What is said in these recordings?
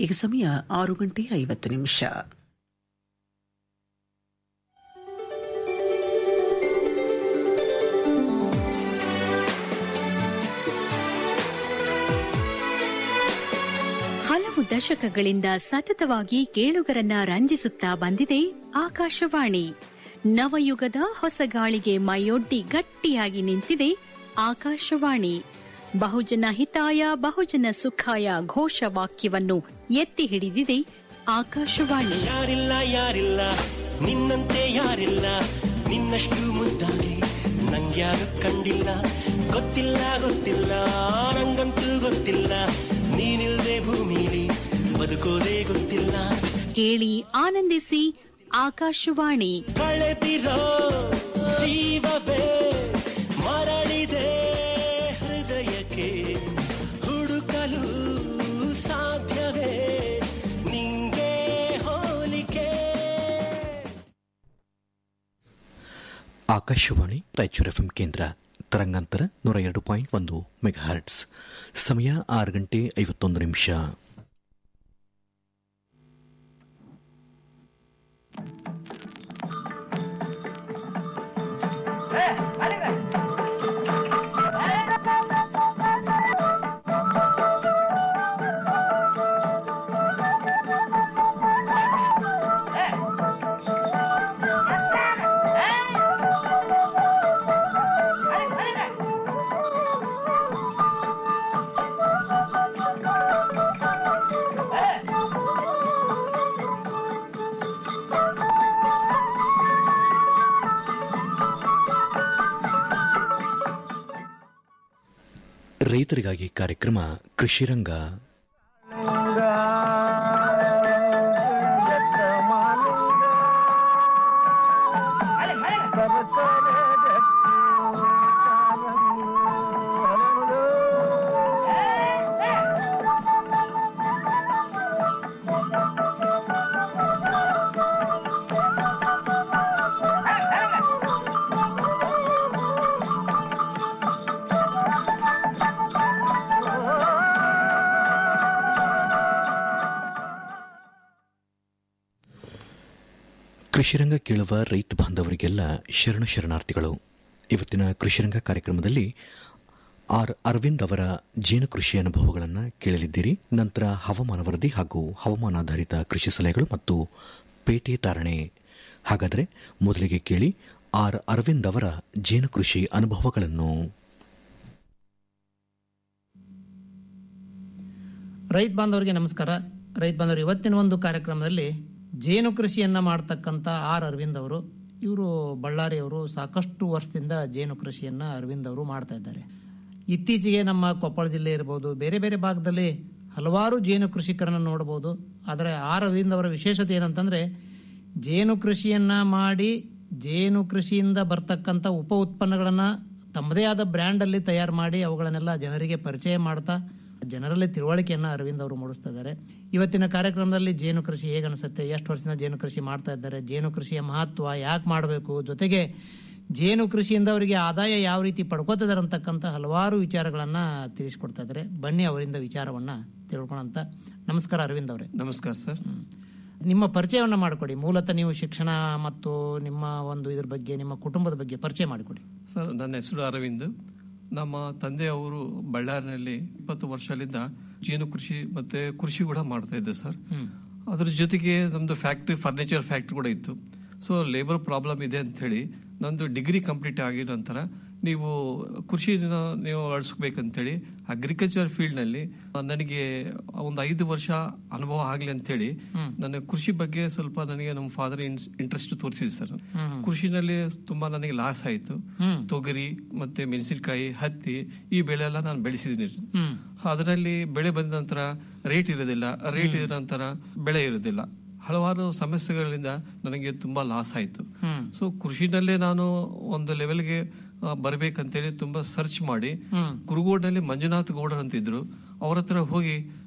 ಈಗ ಸಮಯ ಆರು ಗಂಟೆ ಐವತ್ತು ನಿಮಿಷ ಹಲವು ದಶಕಗಳಿಂದ ಸತತವಾಗಿ ಕೇಳುಗರನ್ನ ರಂಜಿಸುತ್ತಾ ಬಂದಿದೆ ಆಕಾಶವಾಣಿ ನವಯುಗದ ಹೊಸ ಗಾಳಿಗೆ ಮೈಯೊಡ್ಡಿ ಗಟ್ಟಿಯಾಗಿ ನಿಂತಿದೆ ಆಕಾಶವಾಣಿ ಬಹುಜನ ಹಿತಾಯ ಬಹುಜನ ಸುಖಾಯ ಘೋಷವಾಕ್ಯವನ್ನು ಎತ್ತಿ ಹಿಡಿದಿದೆ ಆಕಾಶವಾಣಿ ಯಾರಿಲ್ಲ ಯಾರಿಲ್ಲ ನಿನ್ನಂತೆ ಯಾರಿಲ್ಲ ನಿನ್ನಷ್ಟು ಮುದ್ದಾಗಿ ನಂಗ್ಯಾರು ಕಂಡಿಲ್ಲ ಗೊತ್ತಿಲ್ಲ ಗೊತ್ತಿಲ್ಲ ನಂಗಂತೂ ಗೊತ್ತಿಲ್ಲ ನೀನಿಲ್ದೆ ಭೂಮಿಲಿ ಬದುಕೋದೇ ಗೊತ್ತಿಲ್ಲ ಕೇಳಿ ಆನಂದಿಸಿ ಆಕಾಶವಾಣಿ ಕಳೆದಿರೋ ಜೀವವೇ ಮರಳಿದೆ ಹೃದಯಕ್ಕೆ ಹುಡುಕಲು ಸಾಧ್ಯವೇ ನಿಂಗೆ ಹೋಲಿಕೆ ಆಕಾಶವಾಣಿ ರಾಯಚೂರು ಎಫ್ಎಂ ಕೇಂದ್ರ ತರಂಗಾಂತರ ನೂರ ಎರಡು ಪಾಯಿಂಟ್ ಒಂದು ಮೆಗಾಹರ್ಟ್ಸ್ ಸಮಯ ಆರು ಗಂಟೆ ಐವತ್ತೊಂದು ನಿಮಿಷ ರೈತರಿಗಾಗಿ ಕಾರ್ಯಕ್ರಮ ಕೃಷಿರಂಗ ಕೃಷಿರಂಗ ಕೇಳುವ ರೈತ ಬಾಂಧವರಿಗೆಲ್ಲ ಶರಣು ಶರಣಾರ್ಥಿಗಳು ಇವತ್ತಿನ ಕೃಷಿರಂಗ ಕಾರ್ಯಕ್ರಮದಲ್ಲಿ ಆರ್ ಅರವಿಂದ್ ಅವರ ಜೇನು ಕೃಷಿ ಅನುಭವಗಳನ್ನು ಕೇಳಲಿದ್ದೀರಿ ನಂತರ ಹವಾಮಾನ ವರದಿ ಹಾಗೂ ಹವಾಮಾನಾಧಾರಿತ ಕೃಷಿ ಸಲಹೆಗಳು ಮತ್ತು ಪೇಟೆ ತಾರಣೆ ಹಾಗಾದರೆ ಮೊದಲಿಗೆ ಕೇಳಿ ಆರ್ ಅರವಿಂದ್ ಅವರ ಜೇನು ಕೃಷಿ ಅನುಭವಗಳನ್ನು ರೈತ ಬಾಂಧವರಿಗೆ ನಮಸ್ಕಾರ ರೈತ ಬಾಂಧವರು ಇವತ್ತಿನ ಒಂದು ಕಾರ್ಯಕ್ರಮದಲ್ಲಿ ಜೇನು ಕೃಷಿಯನ್ನ ಮಾಡ್ತಕ್ಕಂಥ ಆರ್ ಅರವಿಂದ್ ಅವರು ಇವರು ಬಳ್ಳಾರಿಯವರು ಸಾಕಷ್ಟು ವರ್ಷದಿಂದ ಜೇನು ಕೃಷಿಯನ್ನ ಅರವಿಂದ್ ಅವರು ಮಾಡ್ತಾ ಇದ್ದಾರೆ ಇತ್ತೀಚೆಗೆ ನಮ್ಮ ಕೊಪ್ಪಳ ಜಿಲ್ಲೆ ಇರ್ಬೋದು ಬೇರೆ ಬೇರೆ ಭಾಗದಲ್ಲಿ ಹಲವಾರು ಜೇನು ಕೃಷಿಕರನ್ನು ನೋಡಬಹುದು ಆದರೆ ಆರ್ ಅರವಿಂದ್ ಅವರ ವಿಶೇಷತೆ ಏನಂತಂದ್ರೆ ಜೇನು ಕೃಷಿಯನ್ನ ಮಾಡಿ ಜೇನು ಕೃಷಿಯಿಂದ ಬರ್ತಕ್ಕಂಥ ಉಪ ಉತ್ಪನ್ನಗಳನ್ನ ತಮ್ಮದೇ ಆದ ಬ್ರ್ಯಾಂಡ್ ಅಲ್ಲಿ ತಯಾರು ಮಾಡಿ ಅವುಗಳನ್ನೆಲ್ಲ ಜನರಿಗೆ ಪರಿಚಯ ಮಾಡ್ತಾ ಜನರಲ್ಲಿ ತಿಳುವಳಿಕೆಯನ್ನ ಅರವಿಂದ್ ಅವರು ಮೂಡಿಸ್ತಾ ಇದ್ದಾರೆ ಇವತ್ತಿನ ಕಾರ್ಯಕ್ರಮದಲ್ಲಿ ಜೇನು ಕೃಷಿ ಹೇಗೆ ಅನಿಸುತ್ತೆ ಎಷ್ಟು ವರ್ಷದಿಂದ ಜೇನು ಕೃಷಿ ಮಾಡ್ತಾ ಇದ್ದಾರೆ ಜೇನು ಕೃಷಿಯ ಮಹತ್ವ ಯಾಕೆ ಮಾಡಬೇಕು ಜೊತೆಗೆ ಜೇನು ಕೃಷಿಯಿಂದ ಅವರಿಗೆ ಆದಾಯ ಯಾವ ರೀತಿ ಪಡ್ಕೋತಿದ್ದಾರೆ ಅಂತಕ್ಕಂಥ ಹಲವಾರು ವಿಚಾರಗಳನ್ನ ತಿಳಿಸ್ಕೊಡ್ತಾ ಇದ್ದಾರೆ ಬನ್ನಿ ಅವರಿಂದ ವಿಚಾರವನ್ನ ತಿಳ್ಕೊಳ್ಳೋಂತ ನಮಸ್ಕಾರ ಅರವಿಂದ್ ಅವರೇ ನಮಸ್ಕಾರ ಸರ್ ನಿಮ್ಮ ಪರಿಚಯವನ್ನ ಮಾಡಿಕೊಡಿ ಮೂಲತಃ ನೀವು ಶಿಕ್ಷಣ ಮತ್ತು ನಿಮ್ಮ ಒಂದು ಇದ್ರ ಬಗ್ಗೆ ನಿಮ್ಮ ಕುಟುಂಬದ ಬಗ್ಗೆ ಪರಿಚಯ ಮಾಡಿಕೊಡಿ ಸರ್ ನನ್ನ ಹೆಸರು ಅರವಿಂದ್ ನಮ್ಮ ತಂದೆಯವರು ಬಳ್ಳಾರಿನಲ್ಲಿ ಇಪ್ಪತ್ತು ವರ್ಷದಿಂದ ಜೇನು ಕೃಷಿ ಮತ್ತೆ ಕೃಷಿ ಕೂಡ ಮಾಡ್ತಾ ಇದ್ದೆ ಸರ್ ಅದ್ರ ಜೊತೆಗೆ ನಮ್ದು ಫ್ಯಾಕ್ಟ್ರಿ ಫರ್ನಿಚರ್ ಫ್ಯಾಕ್ಟ್ರಿ ಕೂಡ ಇತ್ತು ಸೊ ಲೇಬರ್ ಪ್ರಾಬ್ಲಮ್ ಇದೆ ಅಂತ ಹೇಳಿ ನಂದು ಡಿಗ್ರಿ ಕಂಪ್ಲೀಟ್ ಆಗಿದ ನಂತರ ನೀವು ಕೃಷಿನ ನೀವು ಅಳಿಸ್ಬೇಕಂತೇಳಿ ಅಗ್ರಿಕಲ್ಚರ್ ಫೀಲ್ಡ್ನಲ್ಲಿ ನನಗೆ ಒಂದು ಐದು ವರ್ಷ ಅನುಭವ ಆಗಲಿ ಅಂತೇಳಿ ನನ್ನ ಕೃಷಿ ಬಗ್ಗೆ ಸ್ವಲ್ಪ ನನಗೆ ನಮ್ಮ ಫಾದರ್ ಇಂಟ್ರೆಸ್ಟ್ ತೋರಿಸಿದೆ ಸರ್ ಕೃಷಿನಲ್ಲಿ ತುಂಬಾ ನನಗೆ ಲಾಸ್ ಆಯಿತು ತೊಗರಿ ಮತ್ತೆ ಮೆಣಸಿನಕಾಯಿ ಹತ್ತಿ ಈ ಬೆಳೆ ಎಲ್ಲ ನಾನು ಬೆಳೆಸಿದ್ದೀನಿ ಅದರಲ್ಲಿ ಬೆಳೆ ಬಂದ ನಂತರ ರೇಟ್ ಇರೋದಿಲ್ಲ ರೇಟ್ ಇರೋ ನಂತರ ಬೆಳೆ ಇರೋದಿಲ್ಲ ಹಲವಾರು ಸಮಸ್ಯೆಗಳಿಂದ ನನಗೆ ತುಂಬಾ ಲಾಸ್ ಆಯಿತು ಸೊ ಕೃಷಿನಲ್ಲೇ ನಾನು ಒಂದು ಲೆವೆಲ್ಗೆ ಬರ್ಬೇಕಂತೇಳಿ ತುಂಬಾ ಸರ್ಚ್ ಮಾಡಿ ಕುರುಗೋಡ್ನಲ್ಲಿ ಮಂಜುನಾಥ್ ಗೌಡರ್ ಅಂತಿದ್ರು ಅವ್ರ ಹತ್ರ ಹೋಗಿ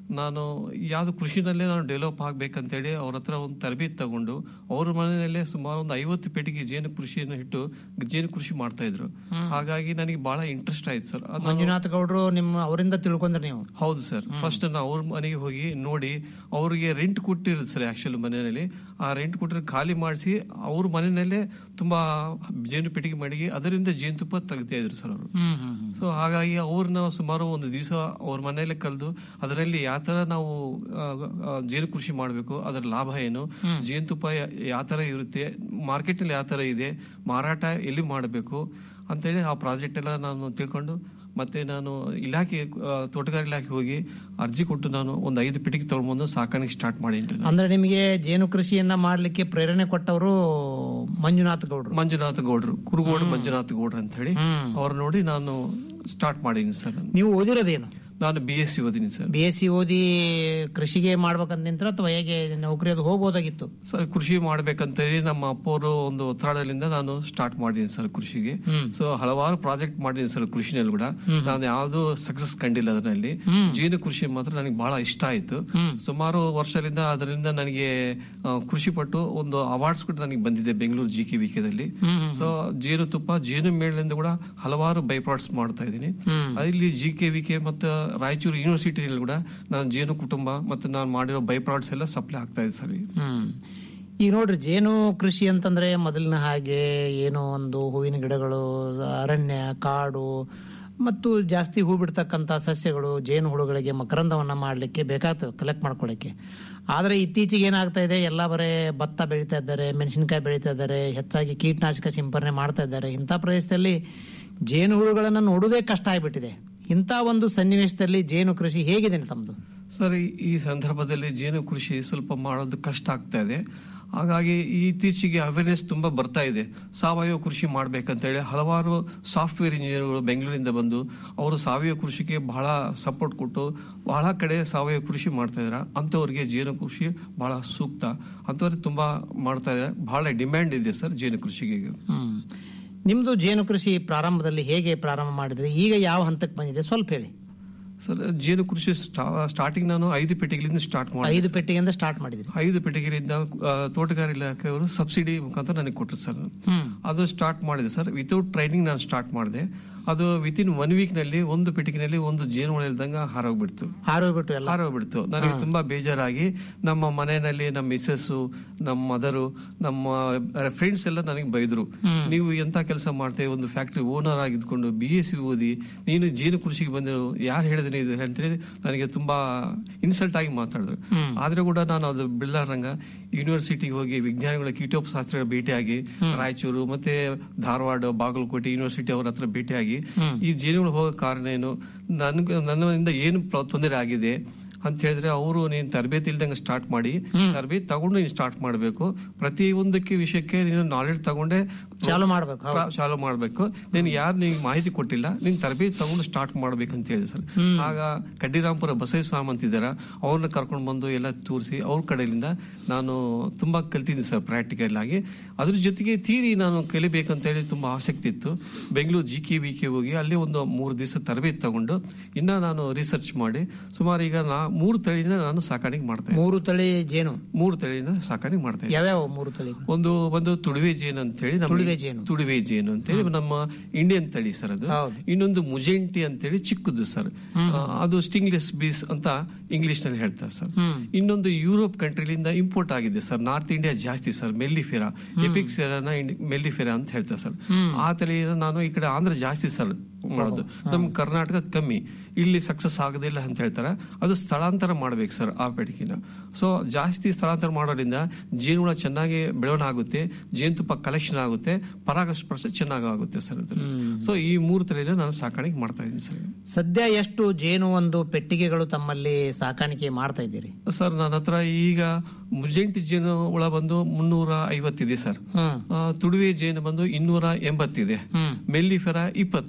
ನಾನು ಯಾವ್ದು ಕೃಷಿನಲ್ಲೇ ನಾನು ಡೆವಲಪ್ ಆಗ್ಬೇಕಂತೇಳಿ ಅವ್ರ ಹತ್ರ ಒಂದು ತರಬೇತಿ ತಗೊಂಡು ಅವ್ರ ಮನೆಯಲ್ಲೇ ಸುಮಾರು ಒಂದು ಐವತ್ತು ಪೆಟ್ಟಿಗೆ ಜೇನು ಕೃಷಿಯನ್ನು ಇಟ್ಟು ಜೇನು ಕೃಷಿ ಮಾಡ್ತಾ ಇದ್ರು ಹಾಗಾಗಿ ನನಗೆ ಬಹಳ ಇಂಟ್ರೆಸ್ಟ್ ಆಯ್ತು ಸರ್ ಅದು ನಾನು- ಮಂಜುನಾಥ್ ಗೌಡ್ರು ನಿಮ್ಮ ಅವರಿಂದ ತಿಳ್ಕೊಂಡ್ರಿ ನೀವು ಹೌದು ಸರ್ ಫಸ್ಟ್ ನಾನು ಅವ್ರ ಮನೆಗೆ ಹೋಗಿ ನೋಡಿ ಅವ್ರಿಗೆ ರೆಂಟ್ ಕೊಟ್ಟಿರೋದು ಸರ್ ಆಕ್ಚುಲಿ ಮನೆಯಲ್ಲಿ ಆ ರೆಂಟ್ ಕೊಟ್ಟಿರೋ ಖಾಲಿ ಮಾಡಿಸಿ ಅವ್ರ ಮನೆಯಲ್ಲೇ ತುಂಬಾ ಜೇನು ಪೆಟ್ಟಿಗೆ ಮಾಡಿ ಅದರಿಂದ ಜೇನುತುಪ್ಪ ತೆಗಿತಾ ಇದ್ರು ಸರ್ ಅವರು ಹ್ಮ್ ಹ್ಮ್ ಹ್ಮ್. ಸೊ ಹಾಗಾಗಿ ಅವ್ರನ್ನ ಸುಮಾರು ಒಂದು ದಿವಸ ಅವ್ರ ಮನೆಯಲ್ಲೇ ಕಲ್ದು ಅದರಲ್ಲಿ ಯಾವ ತರ ನಾವು ಆ, ಆ, ಜೇನು ಕೃಷಿ ಮಾಡಬೇಕು ಅದರ ಲಾಭ ಏನು ಜೇನುತುಪ್ಪ ಯಾವ ತರ ಇರುತ್ತೆ ಮಾರ್ಕೆಟ್ ಅಲ್ಲಿ ಯಾವ ತರ ಇದೆ ಮಾರಾಟ ಎಲ್ಲಿ ಮಾಡಬೇಕು ಅಂತೇಳಿ ಆ ಪ್ರಾಜೆಕ್ಟ್ ಎಲ್ಲ ನಾನು ತಿಳ್ಕೊಂಡು ಮತ್ತೆ ನಾನು ಇಲಾಖೆ ಆ, ತೋಟಗಾರಿಕೆ ಇಲಾಖೆ ಹೋಗಿ ಅರ್ಜಿ ಕೊಟ್ಟು ನಾನು ಒಂದು ಐದು ಪೆಟ್ಟಿಗೆ ತಗೊಂಡ್ಬಂದು ಸಾಕಾಣಿಕೆ ಸ್ಟಾರ್ಟ್ ಮಾಡಿದ್ದೆ ನಾನು. ಅಂದ್ರೆ ನಿಮಗೆ ಜೇನು ಕೃಷಿಯನ್ನ ಮಾಡ್ಲಿಕ್ಕೆ ಪ್ರೇರಣೆ ಕೊಟ್ಟವರು ಮಂಜುನಾಥ್ ಗೌಡ್ರು ಮಂಜುನಾಥ್ ಗೌಡ್ರು ಕುರುಗೋಡು ಮಂಜುನಾಥ್ ಗೌಡ್ರು ಅಂತ ಹೇಳಿ ಹ್ಮ್. ಅವ್ರು ನೋಡಿ ನಾನು ಸ್ಟಾರ್ಟ್ ಮಾಡೀನಿ ಸರ್ ನೀವು ಓದಿರೋದೇನು ನಾನು ಬಿ ಎಸ್ ಸಿ ಓದಿನಿ ಸರ್ ಬಿ ಎಸ್ ಸಿ ಓದಿ ಕೃಷಿಗೆ ಮಾಡ್ಬೇಕಂತ ನಿಂತ್ರ ಅಥವಾ ಹೇಗೆ ನೌಕರಿ ಅದು ಹೋಗ್ಬೋದಾಗಿತ್ತು ಸರ್ ಕೃಷಿ ಮಾಡ್ಬೇಕಂತೇಳಿ ನಮ್ಮ ಅಪ್ಪವರು ಒಂದು ಒತ್ತಡದಿಂದ ನಾನು ಸ್ಟಾರ್ಟ್ ಮಾಡಿದ್ದೀನಿ ಸರ್ ಕೃಷಿಗೆ ಹ್ಮ್. ಸೊ ಹಲವಾರು ಪ್ರಾಜೆಕ್ಟ್ ಮಾಡಿದ್ದೀನಿ ಸರ್ ಕೃಷಿನಲ್ಲಿ ಕೂಡ ನಾನು ಯಾವ್ದು ಸಕ್ಸಸ್ ಕಂಡಿಲ್ಲ ಅದರಲ್ಲಿ ಹ್ಮ್. ಜೇನು ಕೃಷಿ ಮಾತ್ರ ನನಗೆ ಬಹಳ ಇಷ್ಟ ಆಯ್ತು ಹ್ಮ್. ಸುಮಾರು ವರ್ಷದಿಂದ ಅದರಿಂದ ನನಗೆ ಆ, ಖುಷಿ ಪಟ್ಟು ಒಂದು ಅವಾರ್ಡ್ಸ್ ಕೂಡ ನನಗೆ ಬಂದಿದೆ ಬೆಂಗಳೂರು ಜಿ ಕೆ ವಿಕೆದಲ್ಲಿ ಹ್ಮ್ ಹ್ಮ್. ಸೊ ಜೇನು ತುಪ್ಪ ಜೇನು ಮೇಳದಿಂದ ಕೂಡ ಹಲವಾರು ಬೈ ಪ್ರಾಡಕ್ಟ್ಸ್ ಮಾಡ್ತಾ ಇದ್ದೀನಿ ಹ್ಮ್. ಅಲ್ಲಿ ಜಿ ಕೆ ವಿ ಕೆ ಮತ್ತು ರಾಯಚೂರು ಯೂನಿವರ್ಸಿಟಿಯಲ್ಲಿ ಕೂಡ ನಾನು ಜೇನು ಕುಟುಂಬ ಮತ್ತು ನಾನು ಮಾಡಿರೋ ಬೈ ಪ್ರಾಡಕ್ಟ್ಸ್ ಎಲ್ಲ ಸಪ್ಲೈ ಆಗ್ತಾ ಇದೆ ಸರ್ ಈಗ. ಹ್ಮ್ ಈಗ ನೋಡ್ರಿ ಜೇನು ಕೃಷಿ ಅಂತಂದ್ರೆ ಮೊದಲಿನ ಹಾಗೆ ಏನೋ ಒಂದು ಹೂವಿನ ಗಿಡಗಳು ಅರಣ್ಯ ಕಾಡು ಮತ್ತು ಜಾಸ್ತಿ ಹೂ ಬಿಡ್ತಕ್ಕಂಥ ಸಸ್ಯಗಳು ಜೇನು ಹುಳುಗಳಿಗೆ ಮಕರಂದವನ್ನ ಮಾಡಲಿಕ್ಕೆ ಬೇಕಾಗ್ತವೆ ಕಲೆಕ್ಟ್ ಮಾಡ್ಕೊಳ್ಳಿಕ್ಕೆ ಆದರೆ ಇತ್ತೀಚೆಗೆ ಏನಾಗ್ತಾ ಇದೆ ಎಲ್ಲ ಬರೇ ಭತ್ತ ಬೆಳೀತಾ ಇದ್ದಾರೆ ಮೆಣಸಿನಕಾಯಿ ಬೆಳೀತಾ ಇದ್ದಾರೆ ಹೆಚ್ಚಾಗಿ ಕೀಟನಾಶಕ ಸಿಂಪರಣೆ ಮಾಡ್ತಾ ಇದ್ದಾರೆ ಇಂಥ ಪ್ರದೇಶದಲ್ಲಿ ಜೇನು ಹುಳುಗಳನ್ನು ನೋಡುವುದೇ ಕಷ್ಟ ಆಗಿಬಿಟ್ಟಿದೆ ಇಂಥ ಒಂದು ಸನ್ನಿವೇಶದಲ್ಲಿ ಜೇನು ಕೃಷಿ ಹೇಗಿದೆ ತಮ್ಮದು ಸರ್ ಈ- ಈ ಸಂದರ್ಭದಲ್ಲಿ ಜೇನು ಕೃಷಿ ಸ್ವಲ್ಪ ಮಾಡೋದು ಕಷ್ಟ ಆಗ್ತಾ ಇದೆ ಹಾಗಾಗಿ ಈ ಇತ್ತೀಚೆಗೆ ಅವೇರ್ನೆಸ್ ತುಂಬಾ ಬರ್ತಾ ಇದೆ ಸಾವಯವ ಕೃಷಿ ಮಾಡ್ಬೇಕಂತೇಳಿ ಹಲವಾರು ಸಾಫ್ಟ್ವೇರ್ ಇಂಜಿನಿಯರ್ಗಳು ಬೆಂಗಳೂರಿಂದ ಬಂದು ಅವರು ಸಾವಯವ ಕೃಷಿಗೆ ಬಹಳ ಸಪೋರ್ಟ್ ಕೊಟ್ಟು ಬಹಳ ಕಡೆ ಸಾವಯವ ಕೃಷಿ ಮಾಡ್ತಾ ಇದಾರೆ ಅಂಥವ್ರಿಗೆ ಜೇನು ಕೃಷಿ ಬಹಳ ಸೂಕ್ತ ಅಂಥವ್ರಿಗೆ ತುಂಬಾ ಮಾಡ್ತಾ ಇದ್ದಾರೆ ಬಹಳ ಡಿಮ್ಯಾಂಡ್ ಇದೆ ಸರ್ ಜೇನು ಕೃಷಿಗೆ ಈಗ. ಹ್ಮ್ ನಿಮ್ದು ಜೇನು ಕೃಷಿ ಪ್ರಾರಂಭದಲ್ಲಿ ಹೇಗೆ ಪ್ರಾರಂಭ ಮಾಡಿದ್ರಿ ಈಗ ಯಾವ ಹಂತಕ್ಕೆ ಬಂದಿದೆ ಸ್ವಲ್ಪ ಹೇಳಿ ಸರ್ ಜೇನು ಕೃಷಿ ಸ್ಟಾರ್ಟಿಂಗ್ ನಾನು ಐದು ಪೆಟ್ಟಿಗೆಲಿಂದ ಸ್ಟಾರ್ಟ್ ಮಾಡಿ ಐದು ಪೆಟ್ಟಿಗೆಯಿಂದ ಸ್ಟಾರ್ಟ್ ಮಾಡಿದ್ರಿ ಐದು ಪೆಟ್ಟಿಗೆಯಿಂದ ಆ, ತೋಟಗಾರಿಕೆ ಇಲಾಖೆಯವರು ಸಬ್ಸಿಡಿ ಮುಖಾಂತರ ನನಗೆ ಕೊಟ್ಟರು ಸರ್ ಹ್ಮ್ ಅದು ಸ್ಟಾರ್ಟ್ ಮಾಡಿದೆ ಸರ್ ವಿತೌಟ್ ಟ್ರೈನಿಂಗ್ ನಾನು ಸ್ಟಾರ್ಟ್ ಮಾಡಿದೆ ಅದು ವಿತಿನ್ ಒನ್ ವೀಕ್ ನಲ್ಲಿ ಒಂದು ಪೆಟ್ಟಿಗೆನಲ್ಲಿ ಒಂದು ಜೇನುಹುಳ ಇಲ್ದಂಗ ಹಾರೋಗ್ಬಿಡ್ತು ಹಾರೋಗ್ಬಿಟ್ಟು ಎಲ್ಲ ಹಾರೋಗ್ಬಿಡ್ತು ನನಗೆ ತುಂಬಾ ಬೇಜಾರಾಗಿ ನಮ್ಮ ಮನೆಯಲ್ಲಿ ನಮ್ಮ ಮಿಸ್ಸಸ್ ನಮ್ಮ ಮದರು ನಮ್ಮ ಫ್ರೆಂಡ್ಸ್ ಎಲ್ಲ ನನಗೆ ಬೈದ್ರು ನೀವು ಎಂತ ಕೆಲಸ ಮಾಡ್ತೇವೆ ಒಂದು ಫ್ಯಾಕ್ಟ್ರಿ ಓನರ್ ಆಗಿದ್ಕೊಂಡು ಬಿ ಎಸ್ ಸಿ ಓದಿ ನೀನು ಜೇನು ಕೃಷಿಗೆ ಬಂದಿರು ಯಾರು ಹೇಳಿದ್ರೆ ಇದು ಅಂತೇಳಿ ನನಗೆ ತುಂಬಾ ಇನ್ಸಲ್ಟ್ ಆಗಿ ಮಾತಾಡಿದ್ರು ಆದ್ರೆ ಕೂಡ ನಾನು ಅದು ಬಿಡ್ಲಾರಂಗ ಯೂನಿವರ್ಸಿಟಿಗೆ ಹೋಗಿ ವಿಜ್ಞಾನಿಗಳ ಕೀಟೋಪಶಾಸ್ತ್ರ ಭೇಟಿಯಾಗಿ ರಾಯಚೂರು ಮತ್ತೆ ಧಾರವಾಡ ಬಾಗಲಕೋಟೆ ಯೂನಿವರ್ಸಿಟಿ ಅವರ ಹತ್ರ ಭೇಟಿಯಾಗಿ ಈ ಜೇನುಗಳು ಹೋಗೋ ಕಾರಣ ಏನು ನನ್ಗೆ ನನ್ನಿಂದ ಏನು ಪ್ರ- ತೊಂದರೆ ಆಗಿದೆ ಅಂತ ಹೇಳಿದ್ರೆ ಅವರು ನೀನು ತರಬೇತಿ ಇಲ್ದಂಗೆ ಸ್ಟಾರ್ಟ್ ಮಾಡಿ ತರಬೇತಿ ತಗೊಂಡು ನೀನು ಸ್ಟಾರ್ಟ್ ಮಾಡಬೇಕು ಪ್ರತಿ ಒಂದಕ್ಕೆ ವಿಷಯಕ್ಕೆ ನೀನು ನಾಲೆಡ್ಜ್ ತಗೊಂಡೆ ಚಾಲು ಮಾಡ್ಬೇಕು ಹೌದು. ಪ್ರ- ಚಾಲು ಮಾಡಬೇಕು ನೀನು ಯಾರು ನಿಂಗೆ ಮಾಹಿತಿ ಕೊಟ್ಟಿಲ್ಲ ನೀನು ತರಬೇತಿ ತಗೊಂಡು ಸ್ಟಾರ್ಟ್ ಮಾಡ್ಬೇಕಂತ ಹೇಳಿ ಸರ್ ಆಗ ಕಡ್ಡಿರಾಂಪುರ ಬಸವ ಸ್ವಾಮಿ ಅಂತಿದ್ದಾರ ಅವ್ರನ್ನ ಕರ್ಕೊಂಡು ಬಂದು ಎಲ್ಲ ತೋರಿಸಿ ಅವ್ರ ಕಡೆಯಿಂದ ನಾನು ತುಂಬಾ ಕಲ್ತಿದ್ದೀನಿ ಸರ್ ಪ್ರಾಕ್ಟಿಕಲ್ ಆಗಿ ಅದ್ರ ಜೊತೆಗೆ ತೀರಿ ನಾನು ಕಲಿಬೇಕಂತ ಹೇಳಿ ತುಂಬಾ ಆಸಕ್ತಿ ಇತ್ತು Bengaluru G K V K ಹೋಗಿ ಅಲ್ಲಿ ಒಂದು ಮೂರು ದಿವಸ ತರಬೇತಿ ತಗೊಂಡು ಇನ್ನ ನಾನು ರಿಸರ್ಚ್ ಮಾಡಿ ಸುಮಾರು ಈಗ ನಾ ಮೂರು ತಳಿನ ನಾನು ಸಾಕಾಣಿಕೆ ಮಾಡ್ತಾ ಇದ್ದೀನಿ ಮೂರು ತಳಿ ಜೇನು ಮೂರು ತಳಿನ ಸಾಕಾಣಿಕೆ ಮಾಡ್ತಾ ಇದ್ದೀನಿ ಯಾವ್ಯಾವ ಮೂರು ತಳಿ ಒಂದು ಒಂದು ತುಳುವೆ ಜೇನು ಅಂತ ಹೇಳಿ ನಮ್ಮ ತುಳುವೆ ಜೇನು. ತುಳುವೆ ಜೇನು ಅಂತೇಳಿ ನಮ್ಮ ಇಂಡಿಯನ್ ತಳಿ ಸರ್ ಅದು ಹೌದು. ಇನ್ನೊಂದು ಮುಜೆಂಟಿ ಅಂತೇಳಿ ಚಿಕ್ಕದು ಸರ್ ಆ, ಅದು ಸ್ಟಿಂಗ್ಲೆಸ್ ಬೀಸ್ ಅಂತ ಇಂಗ್ಲಿಷ್ ನಲ್ಲಿ ಹೇಳ್ತಾರೆ ಸರ್ ಹ್ಮ್. ಇನ್ನೊಂದು ಯುರೋಪ್ ಕಂಟ್ರಿಲಿಂದ ಇಂಪೋರ್ಟ್ ಆಗಿದೆ ಸರ್ ನಾರ್ತ್ ಇಂಡಿಯಾ ಜಾಸ್ತಿ ಸರ್ ಮೆಲ್ಲಿಫೆರಾ ಎಪಿಕ್ಸೆರಾನ ಮೆಲ್ಲಿಫೆರಾ ಅಂತ ಹೇಳ್ತಾರೆ ಸರ್ ಆ ತಳಿನ ನಾನು ಈ ಕಡೆ ಆಂಧ್ರ ಜಾಸ್ತಿ ಸರ್ ಮಾಡೋದು ನಮ್ ಕರ್ನಾಟಕ ಕಮ್ಮಿ ಇಲ್ಲಿ ಸಕ್ಸಸ್ ಆಗೋದಿಲ್ಲ ಅಂತ ಹೇಳ್ತಾರೆ ಅದು ಸ್ಥಳಾಂತರ ಮಾಡ್ಬೇಕು ಸರ್ ಆ ಪೆಟ್ಟಿಗೆನ ಸೊ ಜಾಸ್ತಿ ಸ್ಥಳಾಂತರ ಮಾಡೋದ್ರಿಂದ ಜೇನುಹುಳ ಚೆನ್ನಾಗಿ ಬೆಳವಣಿಗೆ ಆಗುತ್ತೆ ಜೇನುತುಪ್ಪ ಕಲೆಕ್ಷನ್ ಆಗುತ್ತೆ ಪರಾಗಸ್ಪರ್ಶ ಚೆನ್ನಾಗಿ ಆಗುತ್ತೆ ಸರ್ ಅದು ಸೊ ಈ ಮೂರು ತಳಿನ ನಾನು ಸಾಕಾಣಿಕೆ ಮಾಡ್ತಾ ಇದ್ದೀನಿ ಸರ್ ಸದ್ಯ ಎಷ್ಟು ಜೇನು ಒಂದು ಪೆಟ್ಟಿಗೆಗಳು ತಮ್ಮಲ್ಲಿ ಸಾಕಾಣಿಕೆ ಮಾಡ್ತಾ ಇದ್ದೀರಿ ಸರ್ ನನ್ನ ಹತ್ರ ಈಗ ಮುಜೆಂಟಿ ಜೇನು ಹುಳ ಬಂದು ಮುನ್ನೂರ ಐವತ್ತಿದೆ ಸರ್ ಹ್ಮ್ ಆ, ತುಡುವೆ ಜೇನು ಬಂದು ಇನ್ನೂರ ಎಂಬತ್ತಿದೆ ಹ್ಮ್ ಮೆಲ್ಲಿಫೆರ ಇಪ್ಪತ್ತಿದೆ ಸರ್